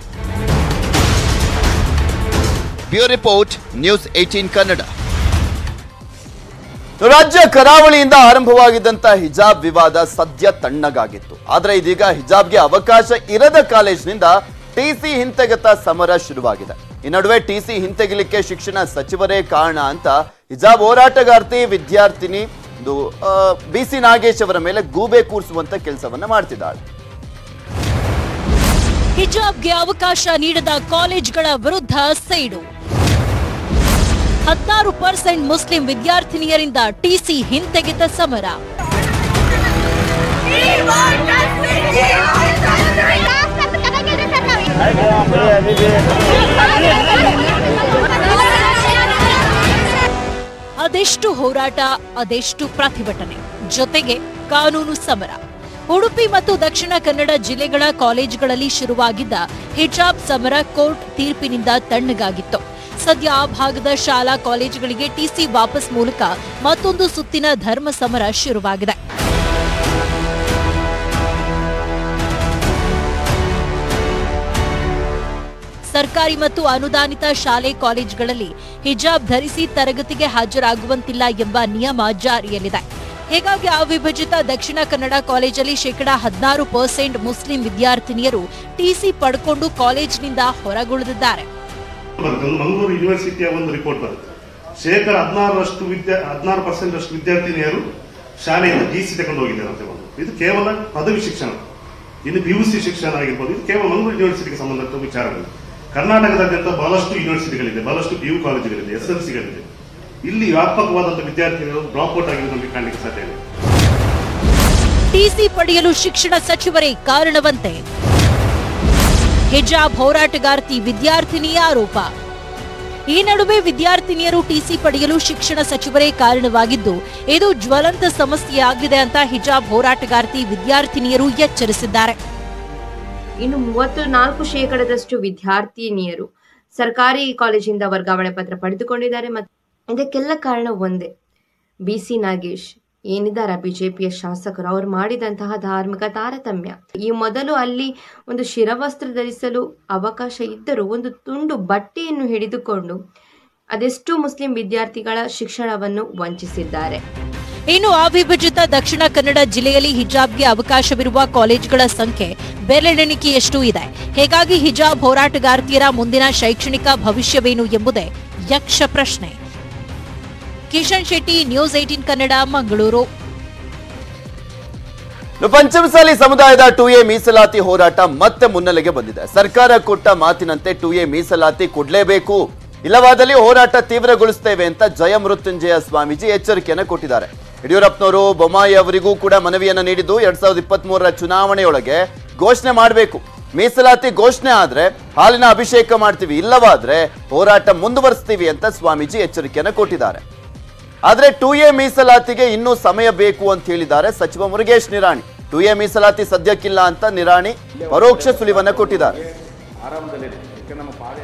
bureau report news eighteen Kannada ರಾಜ್ಯ ಕರಾವಳಿಯಿಂದ ಆರಂಭವಾಗಿದ್ದಂತ ಹಿಜಾಬ್ ವಿವಾದ ಸದ್ಯ ತಣ್ಣಗಾಗಿತ್ತು ಆದ್ರೆ ಇದೀಗ ಹಿಜಾಬ್ಗೆ ಅವಕಾಶ ಇರದ ಕಾಲೇಜಿನಿಂದ ಟಿಸಿ ಹಿಂತೆಗೆತ ಸಮರ ಶುರುವಾಗಿದೆ ಈ ನಡುವೆ ಟಿಸಿ ಹಿಂತೆಗಿಲಿಕ್ಕೆ ಶಿಕ್ಷಣ ಸಚಿವರೇ ಕಾರಣ ಅಂತ ಹಿಜಾಬ್ ಹೋರಾಟಗಾರ್ತಿ ವಿದ್ಯಾರ್ಥಿನಿ ಬಿ ಸಿ ನಾಗೇಶ್ ಅವರ ಮೇಲೆ ಗೂಬೆ ಕೂರಿಸುವಂತ ಕೆಲಸವನ್ನ ಮಾಡ್ತಿದ್ದಾಳೆ
ಹಿಜಾಬ್ಗೆ ಅವಕಾಶ ನೀಡದ ಕಾಲೇಜ್ಗಳ ವಿರುದ್ಧ ಸೈಡು ಹದಿನಾರು ಪರ್ಸೆಂಟ್ ಮುಸ್ಲಿಂ ವಿದ್ಯಾರ್ಥಿನಿಯರಿಂದ ಟಿಸಿ ಹಿಂತೆಗೆತ ಸಮರ ಅದೆಷ್ಟು ಹೋರಾಟ ಅದೆಷ್ಟು ಪ್ರತಿಭಟನೆ ಜೊತೆಗೆ ಕಾನೂನು ಸಮರ ಉಡುಪಿ ಮತ್ತು ದಕ್ಷಿಣ ಕನ್ನಡ ಜಿಲ್ಲೆಗಳ ಕಾಲೇಜುಗಳಲ್ಲಿ ಶುರುವಾಗಿದ್ದ ಹಿಜಾಬ್ ಸಮರ ಕೋರ್ಟ್ ತೀರ್ಪಿನಿಂದ ತಣ್ಣಗಾಗಿತ್ತು ಸದ್ಯ ಆ ಭಾಗದ ಶಾಲಾ ಕಾಲೇಜುಗಳಿಗೆ ಟಿಸಿ ವಾಪಸ್ ಮೂಲಕ ಮತ್ತೊಂದು ಸುತ್ತಿನ ಧರ್ಮ ಸಮರ ಶುರುವಾಗಿದೆ ಸರ್ಕಾರಿ ಮತ್ತು ಅನುದಾನಿತ ಶಾಲೆ ಕಾಲೇಜುಗಳಲ್ಲಿ ಹಿಜಾಬ್ ಧರಿಸಿ ತರಗತಿಗೆ ಹಾಜರಾಗುವಂತಿಲ್ಲ ಎಂಬ ನಿಯಮ ಜಾರಿಯಲ್ಲಿದೆ ಹೀಗಾಗಿ ಅವಿಭಜಿತ ದಕ್ಷಿಣ ಕನ್ನಡ ಕಾಲೇಜಲ್ಲಿ ಶೇಕಡಾ ಹದಿನಾರು ಪರ್ಸೆಂಟ್ ಮುಸ್ಲಿಂ ವಿದ್ಯಾರ್ಥಿನಿಯರು ಟಿಸಿ ಪಡ್ಕೊಂಡು ಕಾಲೇಜಿನಿಂದ ಹೊರಗುಳಿದಿದ್ದಾರೆ
ಬರುತ್ತೆ ಒಂದು ಮಂಗಳೂರು ಯೂನಿವರ್ಸಿಟಿಯ ಒಂದು ರಿಪೋರ್ಟ್ ಬರುತ್ತೆ ಶೇಕಡ ಹದಿನಾರರಷ್ಟು ವಿದ್ಯಾ ಹದಿನಾರು ಪರ್ಸೆಂಟ್ ಅಷ್ಟು ವಿದ್ಯಾರ್ಥಿನಿಯರು ಶಾಲೆಯಿಂದ ಡಿ ಸಿ ತಗೊಂಡು ಹೋಗಿದ್ದಾರೆ ಅಂತ ಒಂದು ಇದು ಕೇವಲ ಪದವಿ ಶಿಕ್ಷಣ ಇನ್ನು ಪಿ ಯು ಸಿ ಶಿಕ್ಷಣ ಆಗಿರ್ಬೋದು ಇದು ಕೇವಲ ಮಂಗಳೂರು ಯೂನಿವರ್ಸಿಟಿಗೆ ಸಂಬಂಧಪಟ್ಟ ವಿಚಾರಗಳು ಕರ್ನಾಟಕದಾದ್ಯಂತ ಬಹಳಷ್ಟು ಯೂನಿವರ್ಸಿಟಿಗಳಿದೆ ಬಹಳಷ್ಟು ಪಿ ಯು ಕಾಲೇಜುಗಳಿದೆ ಎಸ್ ಎಲ್ ಸಿಗಳಿದೆ ಇಲ್ಲಿ ವ್ಯಾಪಕವಾದಂತಹ ವಿದ್ಯಾರ್ಥಿಗಳು ಡ್ರಾಪ್ ಔಟ್ ಆಗಿರೋದು ನಮಗೆ ಕಾಣಲಿಕ್ಕೆ ಸಾಧ್ಯ ಇದೆ
ಟಿಸಿ ಪಡೆಯಲು ಶಿಕ್ಷಣ ಸಚಿವರೇ ಕಾರಣವಂತೆ ಹಿಜಾಬ್ ಹೋರಾಟಗಾರ್ತಿ ವಿದ್ಯಾರ್ಥಿನಿಯ ಆರೋಪ ಈ ನಡುವೆ ವಿದ್ಯಾರ್ಥಿನಿಯರು ಟಿಸಿ ಪಡೆಯಲು ಶಿಕ್ಷಣ ಸಚಿವರೇ ಕಾರಣವಾಗಿದ್ದು ಇದು ಜ್ವಲಂತ ಸಮಸ್ಯೆಯಾಗಿದೆ ಅಂತ ಹಿಜಾಬ್ ಹೋರಾಟಗಾರ್ತಿ ವಿದ್ಯಾರ್ಥಿನಿಯರು ಎಚ್ಚರಿಸಿದ್ದಾರೆ
ಇನ್ನು ಮೂವತ್ತು ನಾಲ್ಕು ಶೇಕಡದಷ್ಟು ವಿದ್ಯಾರ್ಥಿನಿಯರು ಸರ್ಕಾರಿ ಕಾಲೇಜಿಂದ ವರ್ಗಾವಣೆ ಪತ್ರ ಪಡೆದುಕೊಂಡಿದ್ದಾರೆ ಮತ್ತು ಇದಕ್ಕೆಲ್ಲ ಕಾರಣ ಒಂದೇ ಬಿ ಸಿ ನಾಗೇಶ್ ಏನಿದ್ದಾರೆ ಬಿಜೆಪಿಯ ಶಾಸಕರು ಅವರು ಮಾಡಿದಂತಹ ಧಾರ್ಮಿಕ ತಾರತಮ್ಯ ಈ ಮೊದಲು ಅಲ್ಲಿ ಒಂದು ಶಿರವಸ್ತ್ರ ಧರಿಸಲು ಅವಕಾಶ ಇದ್ದರೂ ಒಂದು ತುಂಡು ಬಟ್ಟೆಯನ್ನು ಹಿಡಿದುಕೊಂಡು ಅದೆಷ್ಟೋ ಮುಸ್ಲಿಂ ವಿದ್ಯಾರ್ಥಿಗಳ ಶಿಕ್ಷಣವನ್ನು ವಂಚಿಸಿದ್ದಾರೆ
ಇನ್ನು ಅವಿಭಜಿತ ದಕ್ಷಿಣ ಕನ್ನಡ ಜಿಲ್ಲೆಯಲ್ಲಿ ಹಿಜಾಬ್ಗೆ ಅವಕಾಶವಿರುವ ಕಾಲೇಜುಗಳ ಸಂಖ್ಯೆ ಬೆರಳೆಣಿಕೆಯಷ್ಟು ಇದೆ ಹೀಗಾಗಿ ಹಿಜಾಬ್ ಹೋರಾಟಗಾರ್ತಿಯರ ಮುಂದಿನ ಶೈಕ್ಷಣಿಕ ಭವಿಷ್ಯವೇನು ಎಂಬುದೇ ಯಕ್ಷ ಪ್ರಶ್ನೆ ಕಿಶನ್ ಶೆಟ್ಟಿ ನ್ಯೂಸ್ ಏಟೀನ್ ಕನ್ನಡ ಮಂಗಳೂರು
ಇನ್ನು ಪಂಚಮಸಾಲಿ ಸಮುದಾಯದ ಟು ಎ ಮೀಸಲಾತಿ ಹೋರಾಟ ಮತ್ತೆ ಮುನ್ನೆಲೆಗೆ ಬಂದಿದೆ ಸರ್ಕಾರ ಕೊಟ್ಟ ಮಾತಿನಂತೆ ಟು ಎ ಮೀಸಲಾತಿ ಕೊಡ್ಲೇಬೇಕು ಇಲ್ಲವಾದಲ್ಲಿ ಹೋರಾಟ ತೀವ್ರಗೊಳಿಸ್ತೇವೆ ಅಂತ ಜಯಮೃತ್ಯುಂಜಯ ಸ್ವಾಮೀಜಿ ಎಚ್ಚರಿಕೆಯನ್ನು ಕೊಟ್ಟಿದ್ದಾರೆ ಯಡಿಯೂರಪ್ಪನವರು ಬೊಮ್ಮಾಯಿ ಅವರಿಗೂ ಕೂಡ ಮನವಿಯನ್ನ ನೀಡಿದ್ದು ಎರಡ್ ಸಾವಿರದ ಇಪ್ಪತ್ತ್ ಮೂರರ ಚುನಾವಣೆಯೊಳಗೆ ಘೋಷಣೆ ಮಾಡಬೇಕು ಮೀಸಲಾತಿ ಘೋಷಣೆ ಆದ್ರೆ ಹಾಲಿನ ಅಭಿಷೇಕ ಮಾಡ್ತೀವಿ ಇಲ್ಲವಾದ್ರೆ ಹೋರಾಟ ಮುಂದುವರಿಸ್ತೀವಿ ಅಂತ ಸ್ವಾಮೀಜಿ ಎಚ್ಚರಿಕೆಯನ್ನು ಕೊಟ್ಟಿದ್ದಾರೆ ಆದ್ರೆ ಟು ಎ ಮೀಸಲಾತಿಗೆ ಇನ್ನೂ ಸಮಯ ಬೇಕು ಅಂತ ಹೇಳಿದ್ದಾರೆ ಸಚಿವ ಮುರುಗೇಶ್ ನಿರಾಣಿ ಟು ಎ ಮೀಸಲಾತಿ ಸದ್ಯಕ್ಕಿಲ್ಲ ಅಂತ ನಿರಾಣಿ ಪರೋಕ್ಷ ಸುಳಿವನ್ನ ಕೊಟ್ಟಿದ್ದಾರೆ
ಆರಂಭದಲ್ಲಿದೆ ಯಾಕೆ ನಮ್ಮ ಪಾದ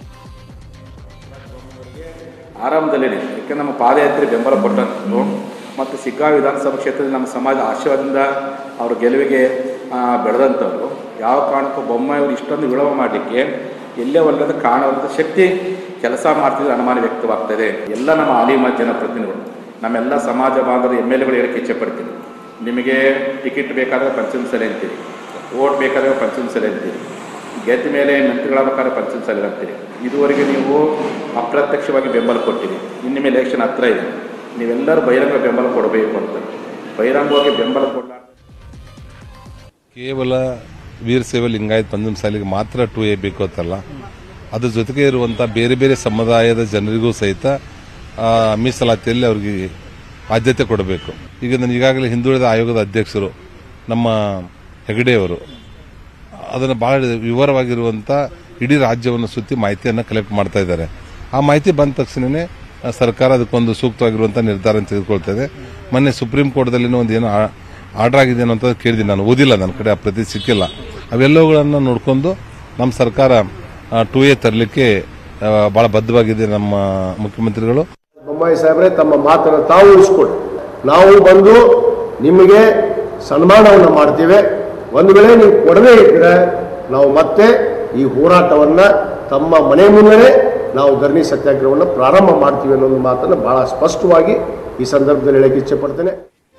ಆರಂಭದಲ್ಲಿದೆ ಯಾಕೆ ನಮ್ಮ ಪಾದಯಾತ್ರೆ ಬೆಂಬಲ ಕೊಟ್ಟಂಥದ್ದು ಮತ್ತು ಸಿಗ್ಗಾ ವಿಧಾನಸಭಾ ಕ್ಷೇತ್ರದಲ್ಲಿ ನಮ್ಮ ಸಮಾಜ ಆಶೀರ್ವಾದದಿಂದ ಅವ್ರ ಗೆಲುವಿಗೆ ಆ, ಬೆಳೆದಂಥವ್ರು ಯಾವ ಕಾರಣಕ್ಕೂ ಬೊಮ್ಮಾಯಿಯವರು ಇಷ್ಟೊಂದು ವಿಳಂಬ ಮಾಡಲಿಕ್ಕೆ ಎಲ್ಲೇ ಒಲ್ಲದ ಕಾರಣವಾದ ಶಕ್ತಿ ಕೆಲಸ ಮಾಡ್ತಿದ್ರೆ ಅನುಮಾನ ವ್ಯಕ್ತವಾಗ್ತದೆ ಎಲ್ಲ ನಮ್ಮ ಆಲಿಮ ಜನಪ್ರತಿನಿಧಿಗಳು ನಮ್ಮೆಲ್ಲ ಸಮಾಜ ಬಾಂಧವರು ಎಮ್ ಎಲ್ ಎಗಳು ಹೇಳಕ್ಕೆ ಇಚ್ಛೆ ಪಡ್ತೀನಿ ನಿಮಗೆ ಟಿಕೆಟ್ ಬೇಕಾದರೆ ಪಂಚಮ ಸಲ ಅಂತೀರಿ ಓಟ್ ಬೇಕಾದರೆ ಪಂಚಮ ಸಲ ಅಂತೀರಿ ಗೆದ್ದ ಮೇಲೆ ಮಂತ್ರಿಗಳಾಗಬೇಕಾದ್ರೆ ಪಂಚಮ ಸಲ ಅಂತೀರಿ ಇದುವರೆಗೆ ನೀವು ಅಪ್ರತ್ಯಕ್ಷವಾಗಿ ಬೆಂಬಲ ಕೊಟ್ಟಿರಿ ಇನ್ನು ಮೇಲೆ ಎಲೆಕ್ಷನ್ ಹತ್ರ ಇದೆ ನೀವೆಲ್ಲರೂ ಬಹಿರಂಗ ಬೆಂಬಲ ಕೊಡಬೇಕು ಅಂತ ಬಹಿರಂಗವಾಗಿ ಬೆಂಬಲ ಕೊಡ
ಕೇವಲ ವೀರಶೈವ ಲಿಂಗಾಯತ್ ಪಂಚಮ ಸಾಲಿಗೆ ಮಾತ್ರ ಟು ಎ ಬೇಕು ಅಂತಲ್ಲ ಅದ್ರ ಜೊತೆಗೆ ಇರುವಂಥ ಬೇರೆ ಬೇರೆ ಸಮುದಾಯದ ಜನರಿಗೂ ಸಹಿತ ಆ, ಮೀಸಲಾತಿಯಲ್ಲಿ ಅವ್ರಿಗೆ ಆದ್ಯತೆ ಕೊಡಬೇಕು ಈಗ ನಾನು ಈಗಾಗಲೇ ಹಿಂದುಳಿದ ಆಯೋಗದ ಅಧ್ಯಕ್ಷರು ನಮ್ಮ ಹೆಗಡೆಯವರು ಅದನ್ನು ಬಹಳ ವಿವರವಾಗಿರುವಂಥ ಇಡೀ ರಾಜ್ಯವನ್ನು ಸುತ್ತಿ ಮಾಹಿತಿಯನ್ನು ಕಲೆಕ್ಟ್ ಮಾಡ್ತಾ ಇದ್ದಾರೆ ಆ ಮಾಹಿತಿ ಬಂದ ತಕ್ಷಣವೇ ಆ, ಸರ್ಕಾರ ಅದಕ್ಕೊಂದು ಸೂಕ್ತವಾಗಿರುವಂಥ ನಿರ್ಧಾರ ತೆಗೆದುಕೊಳ್ತಾ ಇದೆ ಮೊನ್ನೆ ಸುಪ್ರೀಂ ಕೋರ್ಟ್ದಲ್ಲಿನೂ ಒಂದು ಏನೋ ಆರ್ಡರ್ ಆಗಿದೆ ಅನ್ನೋ ಅಂತ ಕೇಳಿದ್ದೀನಿ ನಾನು ಓದಿಲ್ಲ ನನ್ನ ಕಡೆ ಆ ಪ್ರತಿ ಸಿಕ್ಕಿಲ್ಲ ಅವೆಲ್ಲವುಗಳನ್ನು ನೋಡಿಕೊಂಡು ನಮ್ಮ ಸರ್ಕಾರ ಟೂ ಎ ತರಲಿಕ್ಕೆ ಭಾಳ ಬದ್ಧವಾಗಿದೆ ನಮ್ಮ ಮುಖ್ಯಮಂತ್ರಿಗಳು
ಬೊಮ್ಮಾಯಿ ಸಾಹೇಬ್ರೆ ತಮ್ಮ ಮಾತನ್ನು ತಾವು ಉಳಿಸ್ಕೊಡಿ ನಾವು ಬಂದು ನಿಮಗೆ ಸನ್ಮಾನವನ್ನು ಮಾಡ್ತೀವಿ ಒಂದು ವೇಳೆ ನೀವು ಕೊಡದೇ ಇದ್ರೆ ನಾವು ಮತ್ತೆ ಈ ಹೋರಾಟವನ್ನ ತಮ್ಮ ಮನೆ ಮುಂದೆ ನಾವು ಧರಣಿ ಸತ್ಯಾಗ್ರಹವನ್ನು ಪ್ರಾರಂಭ ಮಾಡ್ತೀವಿ ಅನ್ನೋ ಒಂದು ಮಾತನ್ನು ಬಹಳ ಸ್ಪಷ್ಟವಾಗಿ ಈ ಸಂದರ್ಭದಲ್ಲಿ ಹೇಳಕ್ಕೆ ಇಚ್ಛೆ ಪಡ್ತೇನೆ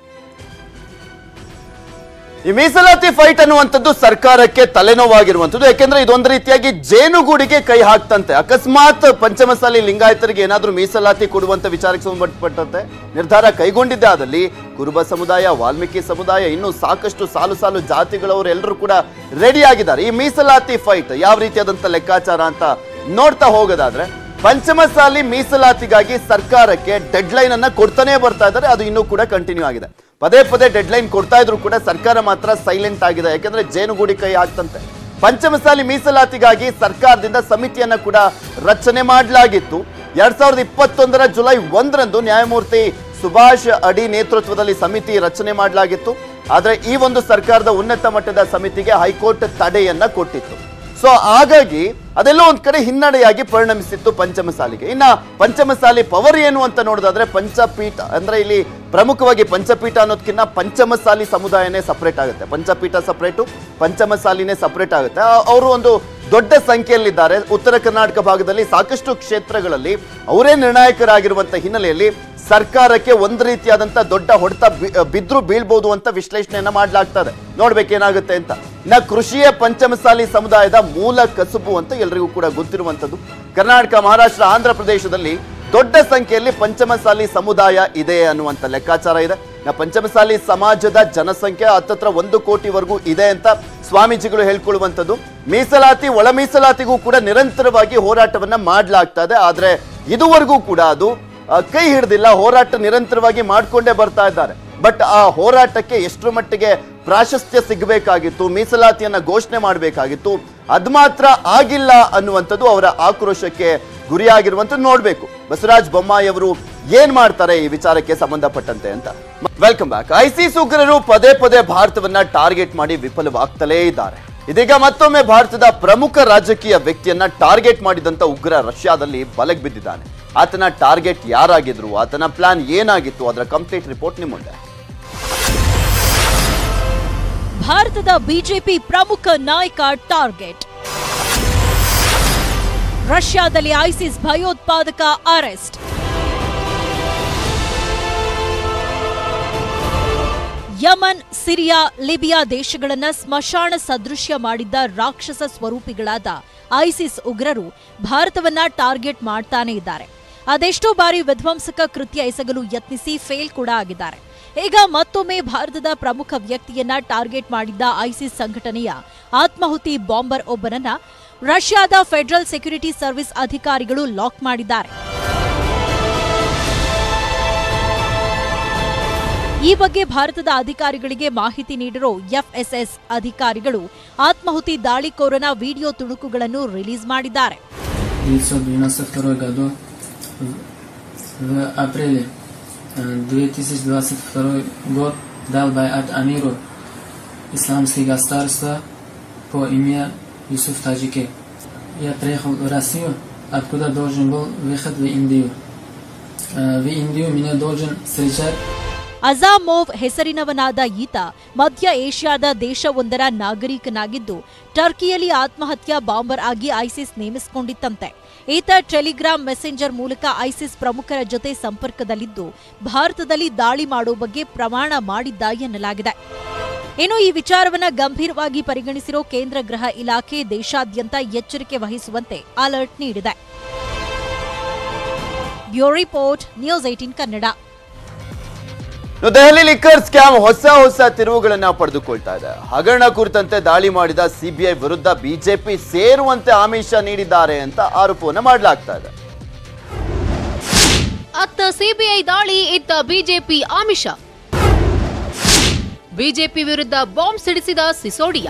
ಈ ಮೀಸಲಾತಿ ಫೈಟ್ ಅನ್ನುವಂಥದ್ದು ಸರ್ಕಾರಕ್ಕೆ ತಲೆನೋವಾಗಿರುವಂಥದ್ದು ಯಾಕೆಂದ್ರೆ ಇದೊಂದು ರೀತಿಯಾಗಿ ಜೇನುಗೂಡಿಗೆ ಕೈ ಹಾಕ್ತಂತೆ ಅಕಸ್ಮಾತ್ ಪಂಚಮಸಾಲಿ ಲಿಂಗಾಯತರಿಗೆ ಏನಾದ್ರೂ ಮೀಸಲಾತಿ ಕೊಡುವಂತ ವಿಚಾರಕ್ಕೆ ಸಂಬಂಧಪಟ್ಟಂತೆ ನಿರ್ಧಾರ ಕೈಗೊಂಡಿದ್ದೆ ಆದಲ್ಲಿ ಕುರುಬ ಸಮುದಾಯ ವಾಲ್ಮೀಕಿ ಸಮುದಾಯ ಇನ್ನು ಸಾಕಷ್ಟು ಸಾಲು ಸಾಲು ಜಾತಿಗಳವರು ಎಲ್ಲರೂ ಕೂಡ ರೆಡಿ ಆಗಿದ್ದಾರೆ ಈ ಮೀಸಲಾತಿ ಫೈಟ್ ಯಾವ ರೀತಿಯಾದಂತ ಲೆಕ್ಕಾಚಾರ ಅಂತ ನೋಡ್ತಾ ಹೋಗೋದಾದ್ರೆ ಪಂಚಮಸಾಲಿ ಮೀಸಲಾತಿಗಾಗಿ ಸರ್ಕಾರಕ್ಕೆ ಡೆಡ್ ಲೈನ್ ಅನ್ನ ಕೊಡ್ತಾನೆ ಬರ್ತಾ ಇದ್ದಾರೆ ಅದು ಇನ್ನೂ ಕೂಡ ಕಂಟಿನ್ಯೂ ಆಗಿದೆ ಪದೇ ಪದೇ ಡೆಡ್ ಲೈನ್ ಕೊಡ್ತಾ ಇದ್ರು ಕೂಡ ಸರ್ಕಾರ ಮಾತ್ರ ಸೈಲೆಂಟ್ ಆಗಿದೆ ಯಾಕಂದ್ರೆ ಜೇನುಗೂಡಿ ಕೈ ಹಾಕ್ತಂತೆ ಪಂಚಮಸಾಲಿ ಮೀಸಲಾತಿಗಾಗಿ ಸರ್ಕಾರದಿಂದ ಸಮಿತಿಯನ್ನ ಕೂಡ ರಚನೆ ಮಾಡಲಾಗಿತ್ತು ಎರಡ್ ಸಾವಿರದ ಇಪ್ಪತ್ತೊಂದರ ಜುಲೈ ಒಂದರಂದು ನ್ಯಾಯಮೂರ್ತಿ ಸುಭಾಷ್ ಅಡಿ ನೇತೃತ್ವದಲ್ಲಿ ಸಮಿತಿ ರಚನೆ ಮಾಡಲಾಗಿತ್ತು ಆದ್ರೆ ಈ ಒಂದು ಸರ್ಕಾರದ ಉನ್ನತ ಮಟ್ಟದ ಸಮಿತಿಗೆ ಹೈಕೋರ್ಟ್ ತಡೆಯನ್ನ ಕೊಟ್ಟಿತ್ತು ಸೊ ಹಾಗಾಗಿ ಅದೆಲ್ಲೋ ಒಂದ್ ಕಡೆ ಹಿನ್ನಡೆಯಾಗಿ ಪರಿಣಮಿಸಿತ್ತು ಪಂಚಮಸಾಲಿಗೆ ಇನ್ನ ಪಂಚಮಸಾಲಿ ಪವರ್ ಏನು ಅಂತ ನೋಡೋದಾದ್ರೆ ಪಂಚಪೀಠ ಅಂದ್ರೆ ಇಲ್ಲಿ ಪ್ರಮುಖವಾಗಿ ಪಂಚಪೀಠ ಅನ್ನೋದಕ್ಕಿಂತ ಪಂಚಮಸಾಲಿ ಸಮುದಾಯನೇ ಸಪರೇಟ್ ಆಗುತ್ತೆ ಪಂಚಪೀಠ ಸಪರೇಟು ಪಂಚಮಸಾಲಿನೇ ಸಪರೇಟ್ ಆಗುತ್ತೆ ಅವರು ಒಂದು ದೊಡ್ಡ ಸಂಖ್ಯೆಯಲ್ಲಿದ್ದಾರೆ ಉತ್ತರ ಕರ್ನಾಟಕ ಭಾಗದಲ್ಲಿ ಸಾಕಷ್ಟು ಕ್ಷೇತ್ರಗಳಲ್ಲಿ ಅವರೇ ನಿರ್ಣಾಯಕರಾಗಿರುವಂತ ಹಿನ್ನೆಲೆಯಲ್ಲಿ ಸರ್ಕಾರಕ್ಕೆ ಒಂದು ರೀತಿಯಾದಂತ ದೊಡ್ಡ ಹೊಡೆತ ಬಿ- ಬಿದ್ರು ಬೀಳ್ಬೋದು ಅಂತ ವಿಶ್ಲೇಷಣೆಯನ್ನ ಮಾಡ್ಲಾಗ್ತದೆ ನೋಡ್ಬೇಕೇನಾಗುತ್ತೆ ಅಂತ ಇನ್ನ ಕೃಷಿಯೇ ಪಂಚಮಸಾಲಿ ಸಮುದಾಯದ ಮೂಲ ಕಸುಬು ಅಂತ ಎಲ್ರಿಗೂ ಕೂಡ ಗೊತ್ತಿರುವಂತದ್ದು ಕರ್ನಾಟಕ ಮಹಾರಾಷ್ಟ್ರ ಆಂಧ್ರ ಪ್ರದೇಶದಲ್ಲಿ ದೊಡ್ಡ ಸಂಖ್ಯೆಯಲ್ಲಿ ಪಂಚಮಸಾಲಿ ಸಮುದಾಯ ಇದೆ ಅನ್ನುವಂತ ಲೆಕ್ಕಾಚಾರ ಇದೆ ಇನ್ನ ಪಂಚಮಸಾಲಿ ಸಮಾಜದ ಜನಸಂಖ್ಯೆ ಹತ್ತತ್ರ ಒಂದು ಕೋಟಿವರೆಗೂ ಇದೆ ಅಂತ ಸ್ವಾಮೀಜಿಗಳು ಹೇಳ್ಕೊಳ್ಳುವಂಥದ್ದು ಮೀಸಲಾತಿ ಒಳ ಮೀಸಲಾತಿಗೂ ಕೂಡ ನಿರಂತರವಾಗಿ ಹೋರಾಟವನ್ನ ಮಾಡ್ಲಾಗ್ತಾ ಇದೆ ಆದ್ರೆ ಇದುವರೆಗೂ ಕೂಡ ಅದು ಆ, ಕೈ ಹಿಡ್ದಿಲ್ಲ ಹೋರಾಟ ನಿರಂತರವಾಗಿ ಮಾಡ್ಕೊಂಡೇ ಬರ್ತಾ ಇದ್ದಾರೆ ಬಟ್ ಆ ಹೋರಾಟಕ್ಕೆ ಎಷ್ಟರ ಮಟ್ಟಿಗೆ ಪ್ರಾಶಸ್ತ್ಯ ಸಿಗಬೇಕಾಗಿತ್ತು ಮೀಸಲಾತಿಯನ್ನ ಘೋಷಣೆ ಮಾಡಬೇಕಾಗಿತ್ತು ಅದ್ ಮಾತ್ರ ಆಗಿಲ್ಲ ಅನ್ನುವಂಥದ್ದು ಅವರ ಆಕ್ರೋಶಕ್ಕೆ ಗುರಿಯಾಗಿರುವಂಥದ್ದು ನೋಡ್ಬೇಕು ಬಸವರಾಜ ಬೊಮ್ಮಾಯಿ ಅವರು ಏನ್ ಮಾಡ್ತಾರೆ ಈ ವಿಚಾರಕ್ಕೆ ಸಂಬಂಧಪಟ್ಟಂತೆ ಅಂತ ವೆಲ್ಕಮ್ ಬ್ಯಾಕ್ ಐಸಿಸ್ ಉಗ್ರರು ಪದೇ ಪದೇ ಭಾರತವನ್ನ ಟಾರ್ಗೆಟ್ ಮಾಡಿ ವಿಫಲವಾಗ್ತಲೇ ಇದ್ದಾರೆ ಇದೀಗ ಮತ್ತೊಮ್ಮೆ ಭಾರತದ ಪ್ರಮುಖ ರಾಜಕೀಯ ವ್ಯಕ್ತಿಯನ್ನ ಟಾರ್ಗೆಟ್ ಮಾಡಿದಂತ ಉಗ್ರ ರಷ್ಯಾದಲ್ಲಿ ಬಲಕ್ ಬಿದ್ದಿದ್ದಾನೆ ಆತನ ಟಾರ್ಗೆಟ್ ಯಾರಾಗಿದ್ರು ಆತನ ಪ್ಲಾನ್ ಏನಾಗಿತ್ತು ಅದರ ಕಂಪ್ಲೀಟ್ ರಿಪೋರ್ಟ್ ನಿಮ್ಮ ಮುಂದೆ
ಭಾರತದ ಬಿಜೆಪಿ ಪ್ರಮುಖ ನಾಯಕ ಟಾರ್ಗೆಟ್ ರಷ್ಯಾದಲ್ಲಿ ಐಸಿಸ್ ಭಯೋತ್ಪಾದಕ ಅರೆಸ್ಟ್ ಯಮನ್ ಸಿರಿಯಾ ಲಿಬಿಯಾ ದೇಶಗಳನ್ನ ಸ್ಮಶಾನ ಸದೃಶ್ಯ ಮಾಡಿದ್ದ ರಾಕ್ಷಸ ಸ್ವರೂಪಿಗಳಾದ ಐಸಿಸ್ ಉಗ್ರರು ಭಾರತವನ್ನ ಟಾರ್ಗೆಟ್ ಮಾಡ್ತಾನೆ ಇದ್ದಾರೆ ಅದೆಷ್ಟೋ ಬಾರಿ ವಿಧ್ವಂಸಕ ಕೃತ್ಯ ಎಸಗಲು ಯತ್ನಿಸಿ ಫೇಲ್ ಕೂಡ ಆಗಿದ್ದಾರೆ ಈಗ ಮತ್ತೊಮ್ಮೆ ಭಾರತದ ಪ್ರಮುಖ ವ್ಯಕ್ತಿಯನ್ನ ಟಾರ್ಗೆಟ್ ಮಾಡಿದ್ದ ಐಸಿಸ್ ಸಂಘಟನೆಯ ಆತ್ಮಾಹುತಿ ಬಾಂಬರ್ ಒಬ್ಬನನ್ನ ರಷ್ಯಾದ ಫೆಡರಲ್ ಸೆಕ್ಯೂರಿಟಿ ಸರ್ವಿಸ್ ಅಧಿಕಾರಿಗಳು ಲಾಕ್ ಮಾಡಿದ್ದಾರೆ ಈ ಬಗ್ಗೆ ಭಾರತದ ಅಧಿಕಾರಿಗಳಿಗೆ ಮಾಹಿತಿ ನೀಡಿರೋ ಎಫ್ಎಸ್ಎಸ್ ಅಧಿಕಾರಿಗಳು ಆತ್ಮಾಹುತಿ ದಾಳಿಕೋರನ ವಿಡಿಯೋ ತುಣುಕುಗಳನ್ನು ರಿಲೀಸ್ ಮಾಡಿದ್ದಾರೆ
992 году в апреле э, 2022 год дал байат Амиру исламское государство по имени Юсуф Таджики. Я приехал в Россию, откуда должен был выехать в Индию. Э, В Индию меня должен встречать
ಅಜಾಮೋವ್ ಹೆಸರಿನವನಾದ ಈತ ಮಧ್ಯ ಏಷ್ಯಾದ ದೇಶವೊಂದರ ನಾಗರಿಕನಾಗಿದ್ದು ಟರ್ಕಿಯಲ್ಲಿ ಆತ್ಮಹತ್ಯಾ ಬಾಂಬರ್ ಆಗಿ ಐಸಿಸ್ ನೇಮಿಸಿಕೊಂಡಿತ್ತಂತೆ ಈತ ಟೆಲಿಗ್ರಾಮ್ ಮೆಸೆಂಜರ್ ಮೂಲಕ ಐಸಿಸ್ ಪ್ರಮುಖರ ಜೊತೆ ಸಂಪರ್ಕದಲ್ಲಿದ್ದು ಭಾರತದಲ್ಲಿ ದಾಳಿ ಮಾಡುವ ಬಗ್ಗೆ ಪ್ರಮಾಣ ಮಾಡಿದ್ದ ಎನ್ನಲಾಗಿದೆ ಇನ್ನು ಈ ವಿಚಾರವನ್ನ ಗಂಭೀರವಾಗಿ ಪರಿಗಣಿಸಿರೋ ಕೇಂದ್ರ ಗೃಹ ಇಲಾಖೆ ದೇಶಾದ್ಯಂತ ಎಚ್ಚರಿಕೆ ವಹಿಸುವಂತೆ ಅಲರ್ಟ್ ನೀಡಿದೆ bureau report news eighteen Kannada
ಇನ್ನು ದೆಹಲಿ ಲಿಕ್ಕರ್ ಸ್ಕ್ಯಾಮ್ ಹೊಸ ಹೊಸ ತಿರುವುಗಳನ್ನ ಪಡೆದುಕೊಳ್ತಾ ಇದೆ ಹಗರಣ ಕುರಿತಂತೆ ದಾಳಿ ಮಾಡಿದ ಸಿಬಿಐ ವಿರುದ್ಧ ಬಿಜೆಪಿ ಸೇರುವಂತೆ ಆಮಿಷ ನೀಡಿದ್ದಾರೆ ಅಂತ ಆರೋಪವನ್ನು ಮಾಡಲಾಗ್ತಾ ಇದೆ
ಅತ್ತ ಸಿಬಿಐ ದಾಳಿ ಇತ್ತ ಬಿಜೆಪಿ ಆಮಿಷ ಬಿಜೆಪಿ ವಿರುದ್ಧ ಬಾಂಬ್ ಸಿಡಿಸಿದ ಸಿಸೋಡಿಯಾ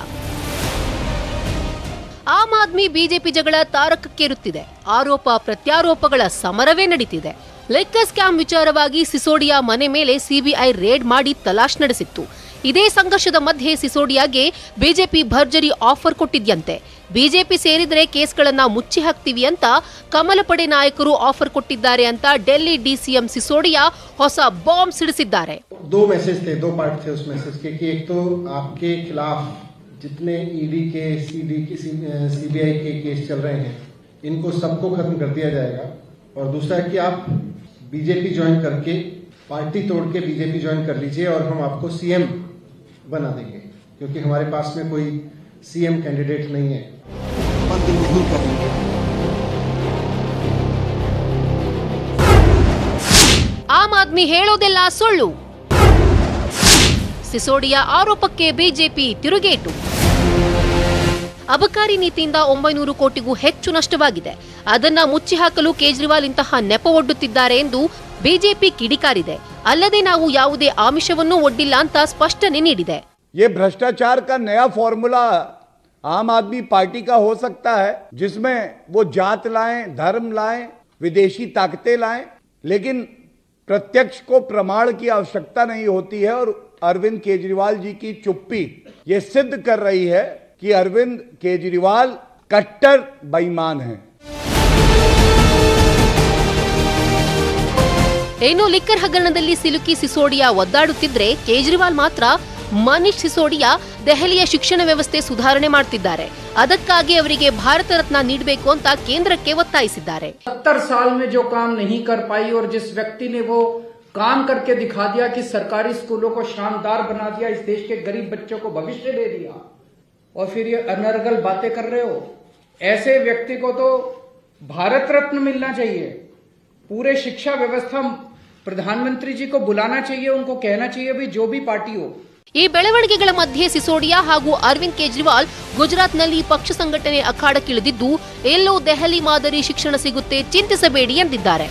ಆಮ್ ಆದ್ಮಿ ಬಿಜೆಪಿ ಜಗಳ ತಾರಕಕ್ಕೇರುತ್ತಿದೆ ಆರೋಪ ಪ್ರತ್ಯಾರೋಪಗಳ ಸಮರವೇ ನಡೀತಿದೆ ಲೆಕ್ಕ ಸ್ಕ್ಯಾಮ್ ವಿಚಾರವಾಗಿ ಸಿಸೋಡಿಯಾ ಮನೆ ಮೇಲೆ ಸಿಬಿಐ ರೇಡ್ ಮಾಡಿ ತಲಾಶ್ ನಡೆಸಿತ್ತು ಇದೇ ಸಂಘರ್ಷದ ಮಧ್ಯೆ ಸಿಸೋಡಿಯಾಗೆ ಬಿಜೆಪಿ ಭರ್ಜರಿ ಆಫರ್ ಕೊಟ್ಟಿದ್ಯಂತೆ ಬಿಜೆಪಿ ಸೇರಿದ್ರೆ ಕೇಸ್ಗಳನ್ನ ಮುಚ್ಚಿ ಹಾಕ್ತೀವಿ ಅಂತ ಕಮಲ ಪಡೆ ನಾಯಕರು ಆಫರ್ ಕೊಟ್ಟಿದ್ದಾರೆ ಅಂತ ಡೆಲ್ಲಿ ಡಿಸಿಎಂ ಸಿಸೋಡಿಯಾ ಹೊಸ ಬಾಂಬ್ ಸಿಡಿಸಿದ್ದಾರೆ
दो मैसेज थे दो पार्ट थे उस मैसेज के कि एक तो आपके खिलाफ जितने ईडी के सीडी के सीबीआई के केस चल रहे हैं इनको सबको खत्म कर दिया जाएगा और दूसरा है कि आप बीजेपी ज्वाइन करके पार्टी तोड़ के बीजेपी ज्वाइन कर लीजिए और हम आपको सीएम बना देंगे क्योंकि हमारे पास में कोई सीएम कैंडिडेट नहीं है बंद नहीं करेंगे
ಆಮ್ ಆದ್ಮಿ ಹೇಳೋದೆಲ್ಲ ಸುಳ್ಳು ಸಿಸೋಡಿಯಾ ಆರೋಪಕ್ಕೆ ಬಿಜೆಪಿ ತಿರುಗೇಟು ಅಬಕಾರಿ ನೀತಿಯಿಂದ ಒಂಬೈನೂರು ಕೋಟಿಗೂ ಹೆಚ್ಚು ನಷ್ಟವಾಗಿದೆ ಅದನ್ನ ಮುಚ್ಚಿ ಹಾಕಲು ಕೇಜ್ರಿವಾಲ್ ಇಂತಹ ನೆಪ ಒಡ್ಡುತ್ತಿದ್ದಾರೆ ಎಂದು ಬಿಜೆಪಿ ಕಿಡಿಕಾರಿದೆ ಅಲ್ಲದೆ ನಾವು ಯಾವುದೇ ಆಮಿಷವನ್ನೂ ಒಡ್ಡಿಲ್ಲ ಅಂತ ಸ್ಪಷ್ಟನೆ ನೀಡಿದೆ
ये भ्रष्टाचार का नया फॉर्मूला आम आदमी पार्टी का हो सकता है जिसमें वो जात लाएं धर्म लाएं विदेशी ताकतें लाएं लेकिन प्रत्यक्ष को प्रमाण की आवश्यकता नहीं होती है और अरविंद केजरीवाल जी की चुप्पी ये सिद्ध कर रही है कि अरविंद केजरीवाल कट्टर बेईमान हैं
ಏನೋ ಲಿಕ್ಕರ್ ಹಗರಣದಲ್ಲಿ ಸಿಲುಕಿ ಸಿಸೋಡಿಯಾ ಒದ್ದಾಡುತ್ತಿದ್ರೆ ಕೇಜ್ರಿವಾಲ್ ಮಾತ್ರ ಮನೀಶ್ ಸಿಸೋಡಿಯಾ ದೆಹಲಿಯ ಶಿಕ್ಷಣ ವ್ಯವಸ್ಥೆ ಸುಧಾರಣೆ ಮಾಡ್ತಿದ್ದಾರೆ ಅದಕ್ಕಾಗಿ ಅವರಿಗೆ ಭಾರತ ರತ್ನ ನೀಡಬೇಕು ಅಂತ ಕೇಂದ್ರಕ್ಕೆ ಒತ್ತಾಯಿಸಿದ್ದಾರೆ
सत्तर साल में जो काम नहीं कर पाई और जिस व्यक्ति ने वो काम करके दिखा दिया कि सरकारी स्कूलों को शानदार बना दिया इस देश के गरीब बच्चों को भविष्य दे दिया और फिर ये अनर्गल बातें कर रहे हो ऐसे व्यक्ति को तो भारत रत्न मिलना चाहिए पूरे शिक्षा व्यवस्था प्रधानमंत्री जी को बुलाना चाहिए उनको कहना चाहिए भाई जो भी पार्टी हो
ಈ ಬೆಳವಣಿಗೆಗಳ ಮಧ್ಯೆ ಸಿಸೋಡಿಯಾ ಹಾಗೂ ಅರವಿಂದ್ ಕೇಜ್ರಿವಾಲ್ ಗುಜರಾತ್ನಲ್ಲಿ ಪಕ್ಷ ಸಂಘಟನೆ ಅಖಾಡಕ್ಕಿಳಿದಿದ್ದು ಎಲ್ಲೋ ದೆಹಲಿ ಮಾದರಿ ಶಿಕ್ಷಣ ಸಿಗುತ್ತೆ ಚಿಂತಿಸಬೇಡಿ ಎಂದಿದ್ದಾರೆ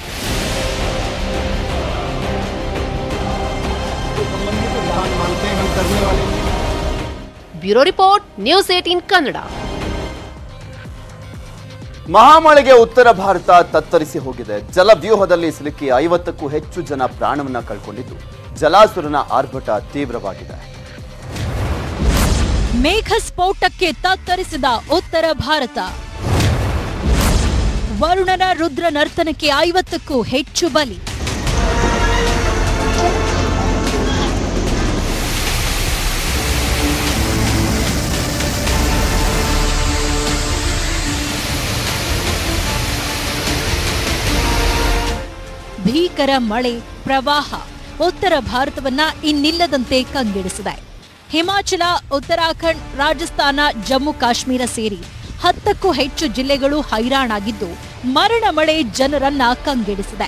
bureau report news eighteen Kannada
ಮಹಾಮಳೆಗೆ ಉತ್ತರ ಭಾರತ ತತ್ತರಿಸಿ ಹೋಗಿದೆ ಜಲವ್ಯೂಹದಲ್ಲಿ ಸಿಲುಕಿ ಐವತ್ತಕ್ಕೂ ಹೆಚ್ಚು ಜನ ಪ್ರಾಣವನ್ನ ಕಳ್ಕೊಂಡಿದ್ದು ಜಲಾಸುರನ ಆರ್ಭಟ ತೀವ್ರವಾಗಿದೆ
ಮೇಘ ಸ್ಫೋಟಕ್ಕೆ ತತ್ತರಿಸಿದ ಉತ್ತರ ಭಾರತ ವರುಣನ ರುದ್ರ ನರ್ತನಕ್ಕೆ ಐವತ್ತಕ್ಕೂ ಹೆಚ್ಚು ಬಲಿ ಭೀಕರ ಮಳೆ ಪ್ರವಾಹ ಉತ್ತರ ಭಾರತವನ್ನ ಇನ್ನಿಲ್ಲದಂತೆ ಕಂಗೆಡಿಸಿದೆ ಹಿಮಾಚಲ ಉತ್ತರಾಖಂಡ್ ರಾಜಸ್ಥಾನ ಜಮ್ಮು ಕಾಶ್ಮೀರ ಸೇರಿ ಹತ್ತಕ್ಕೂ ಹೆಚ್ಚು ಜಿಲ್ಲೆಗಳು ಹೈರಾಣಾಗಿದ್ದು ಮರಣ ಮಳೆ ಜನರನ್ನ ಕಂಗೆಡಿಸಿದೆ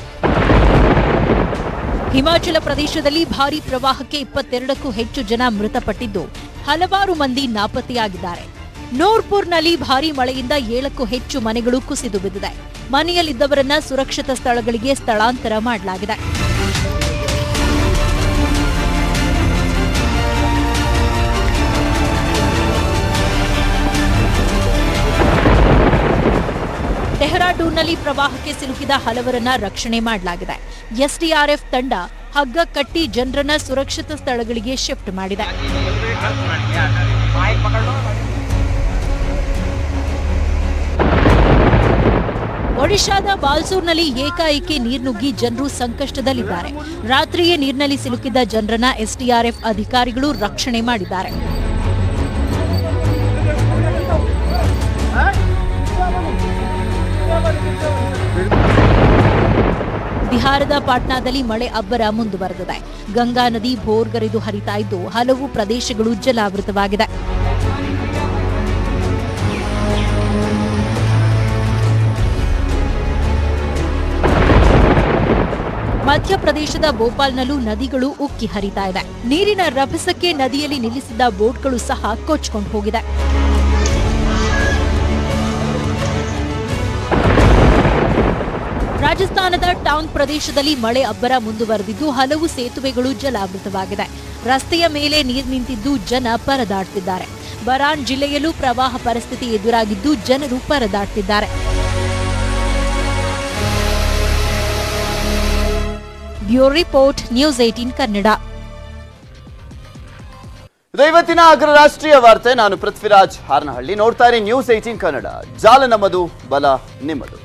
ಹಿಮಾಚಲ ಪ್ರದೇಶದಲ್ಲಿ ಭಾರೀ ಪ್ರವಾಹಕ್ಕೆ ಇಪ್ಪತ್ತೆರಡಕ್ಕೂ ಹೆಚ್ಚು ಜನ ಮೃತಪಟ್ಟಿದ್ದು ಹಲವಾರು ಮಂದಿ ನಾಪತ್ತೆಯಾಗಿದ್ದಾರೆ ನೂರ್ಪುರ್ನಲ್ಲಿ ಭಾರೀ ಮಳೆಯಿಂದ ಏಳಕ್ಕೂ ಹೆಚ್ಚು ಮನೆಗಳು ಕುಸಿದು ಬಿದ್ದಿದೆ ಮನೆಯಲ್ಲಿದ್ದವರನ್ನ ಸುರಕ್ಷಿತ ಸ್ಥಳಗಳಿಗೆ ಸ್ಥಳಾಂತರ ಮಾಡಲಾಗಿದೆ ಡೆಹ್ರಾಡೂನ್ನಲ್ಲಿ ಪ್ರವಾಹಕ್ಕೆ ಸಿಲುಕಿದ ಹಲವರನ್ನ ರಕ್ಷಣೆ ಮಾಡಲಾಗಿದೆ ಎಸ್ಡಿಆರ್ಎಫ್ ತಂಡ ಹಗ್ಗ ಕಟ್ಟಿ ಜನರನ್ನ ಸುರಕ್ಷಿತ ಸ್ಥಳಗಳಿಗೆ ಶಿಫ್ಟ್ ಮಾಡಿದೆ ಒಡಿಶಾದ ಬಾಲ್ಸೂರ್ನಲ್ಲಿ ಏಕಾಏಕಿ ನೀರ್ನುಗ್ಗಿ ಜನರು ಸಂಕಷ್ಟದಲ್ಲಿದ್ದಾರೆ ರಾತ್ರಿಯೇ ನೀರಿನಲ್ಲಿ ಸಿಲುಕಿದ್ದ ಜನರನ್ನ ಎಸ್ಡಿಆರ್ಎಫ್ ಅಧಿಕಾರಿಗಳು ರಕ್ಷಣೆ ಮಾಡಿದ್ದಾರೆ ಬಿಹಾರದ ಪಾಟ್ನಾದಲ್ಲಿ ಮಳೆ ಅಬ್ಬರ ಮುಂದುವರೆದಿದೆ ಗಂಗಾ ನದಿ ಭೋರ್ಗರೆದು ಹರಿತಾ ಇದ್ದು ಹಲವು ಪ್ರದೇಶಗಳು ಜಲಾವೃತವಾಗಿದೆ ಮಧ್ಯಪ್ರದೇಶದ ಭೋಪಾಲ್ನಲ್ಲೂ ನದಿಗಳು ಉಕ್ಕಿ ಹರಿತಾ ಇದೆ ನೀರಿನ ರಭಸಕ್ಕೆ ನದಿಯಲ್ಲಿ ನಿಲ್ಲಿಸಿದ್ದ ಬೋಟ್ಗಳು ಸಹ ಕೊಚ್ಕೊಂಡು ಹೋಗಿದೆ ರಾಜಸ್ಥಾನದ ಟೌನ್ ಪ್ರದೇಶದಲ್ಲಿ ಮಳೆ ಅಬ್ಬರ ಮುಂದುವರೆದಿದ್ದು ಹಲವು ಸೇತುವೆಗಳು ಜಲಾವೃತವಾಗಿದೆ ರಸ್ತೆಯ ಮೇಲೆ ನೀರು ನಿಂತಿದ್ದು ಜನ ಪರದಾಡ್ತಿದ್ದಾರೆ ಬರಾನ್ ಜಿಲ್ಲೆಯಲ್ಲೂ ಪ್ರವಾಹ ಪರಿಸ್ಥಿತಿ ಎದುರಾಗಿದ್ದು ಜನರು ಪರದಾಡ್ತಿದ್ದಾರೆ bureau report news eighteen Kannada
ಇದು ಇವತ್ತಿನ ಅಗ್ರ ರಾಷ್ಟ್ರೀಯ ವಾರ್ತೆ ನಾನು ಪೃಥ್ವಿರಾಜ್ ಹಾರನಹಳ್ಳಿ ನೋಡ್ತಾ ಇರಿ ನ್ಯೂಸ್ ಏಟೀನ್ ಕನ್ನಡ ಜಾಲ ನಮ್ಮದು ಬಲ ನಿಮ್ಮದು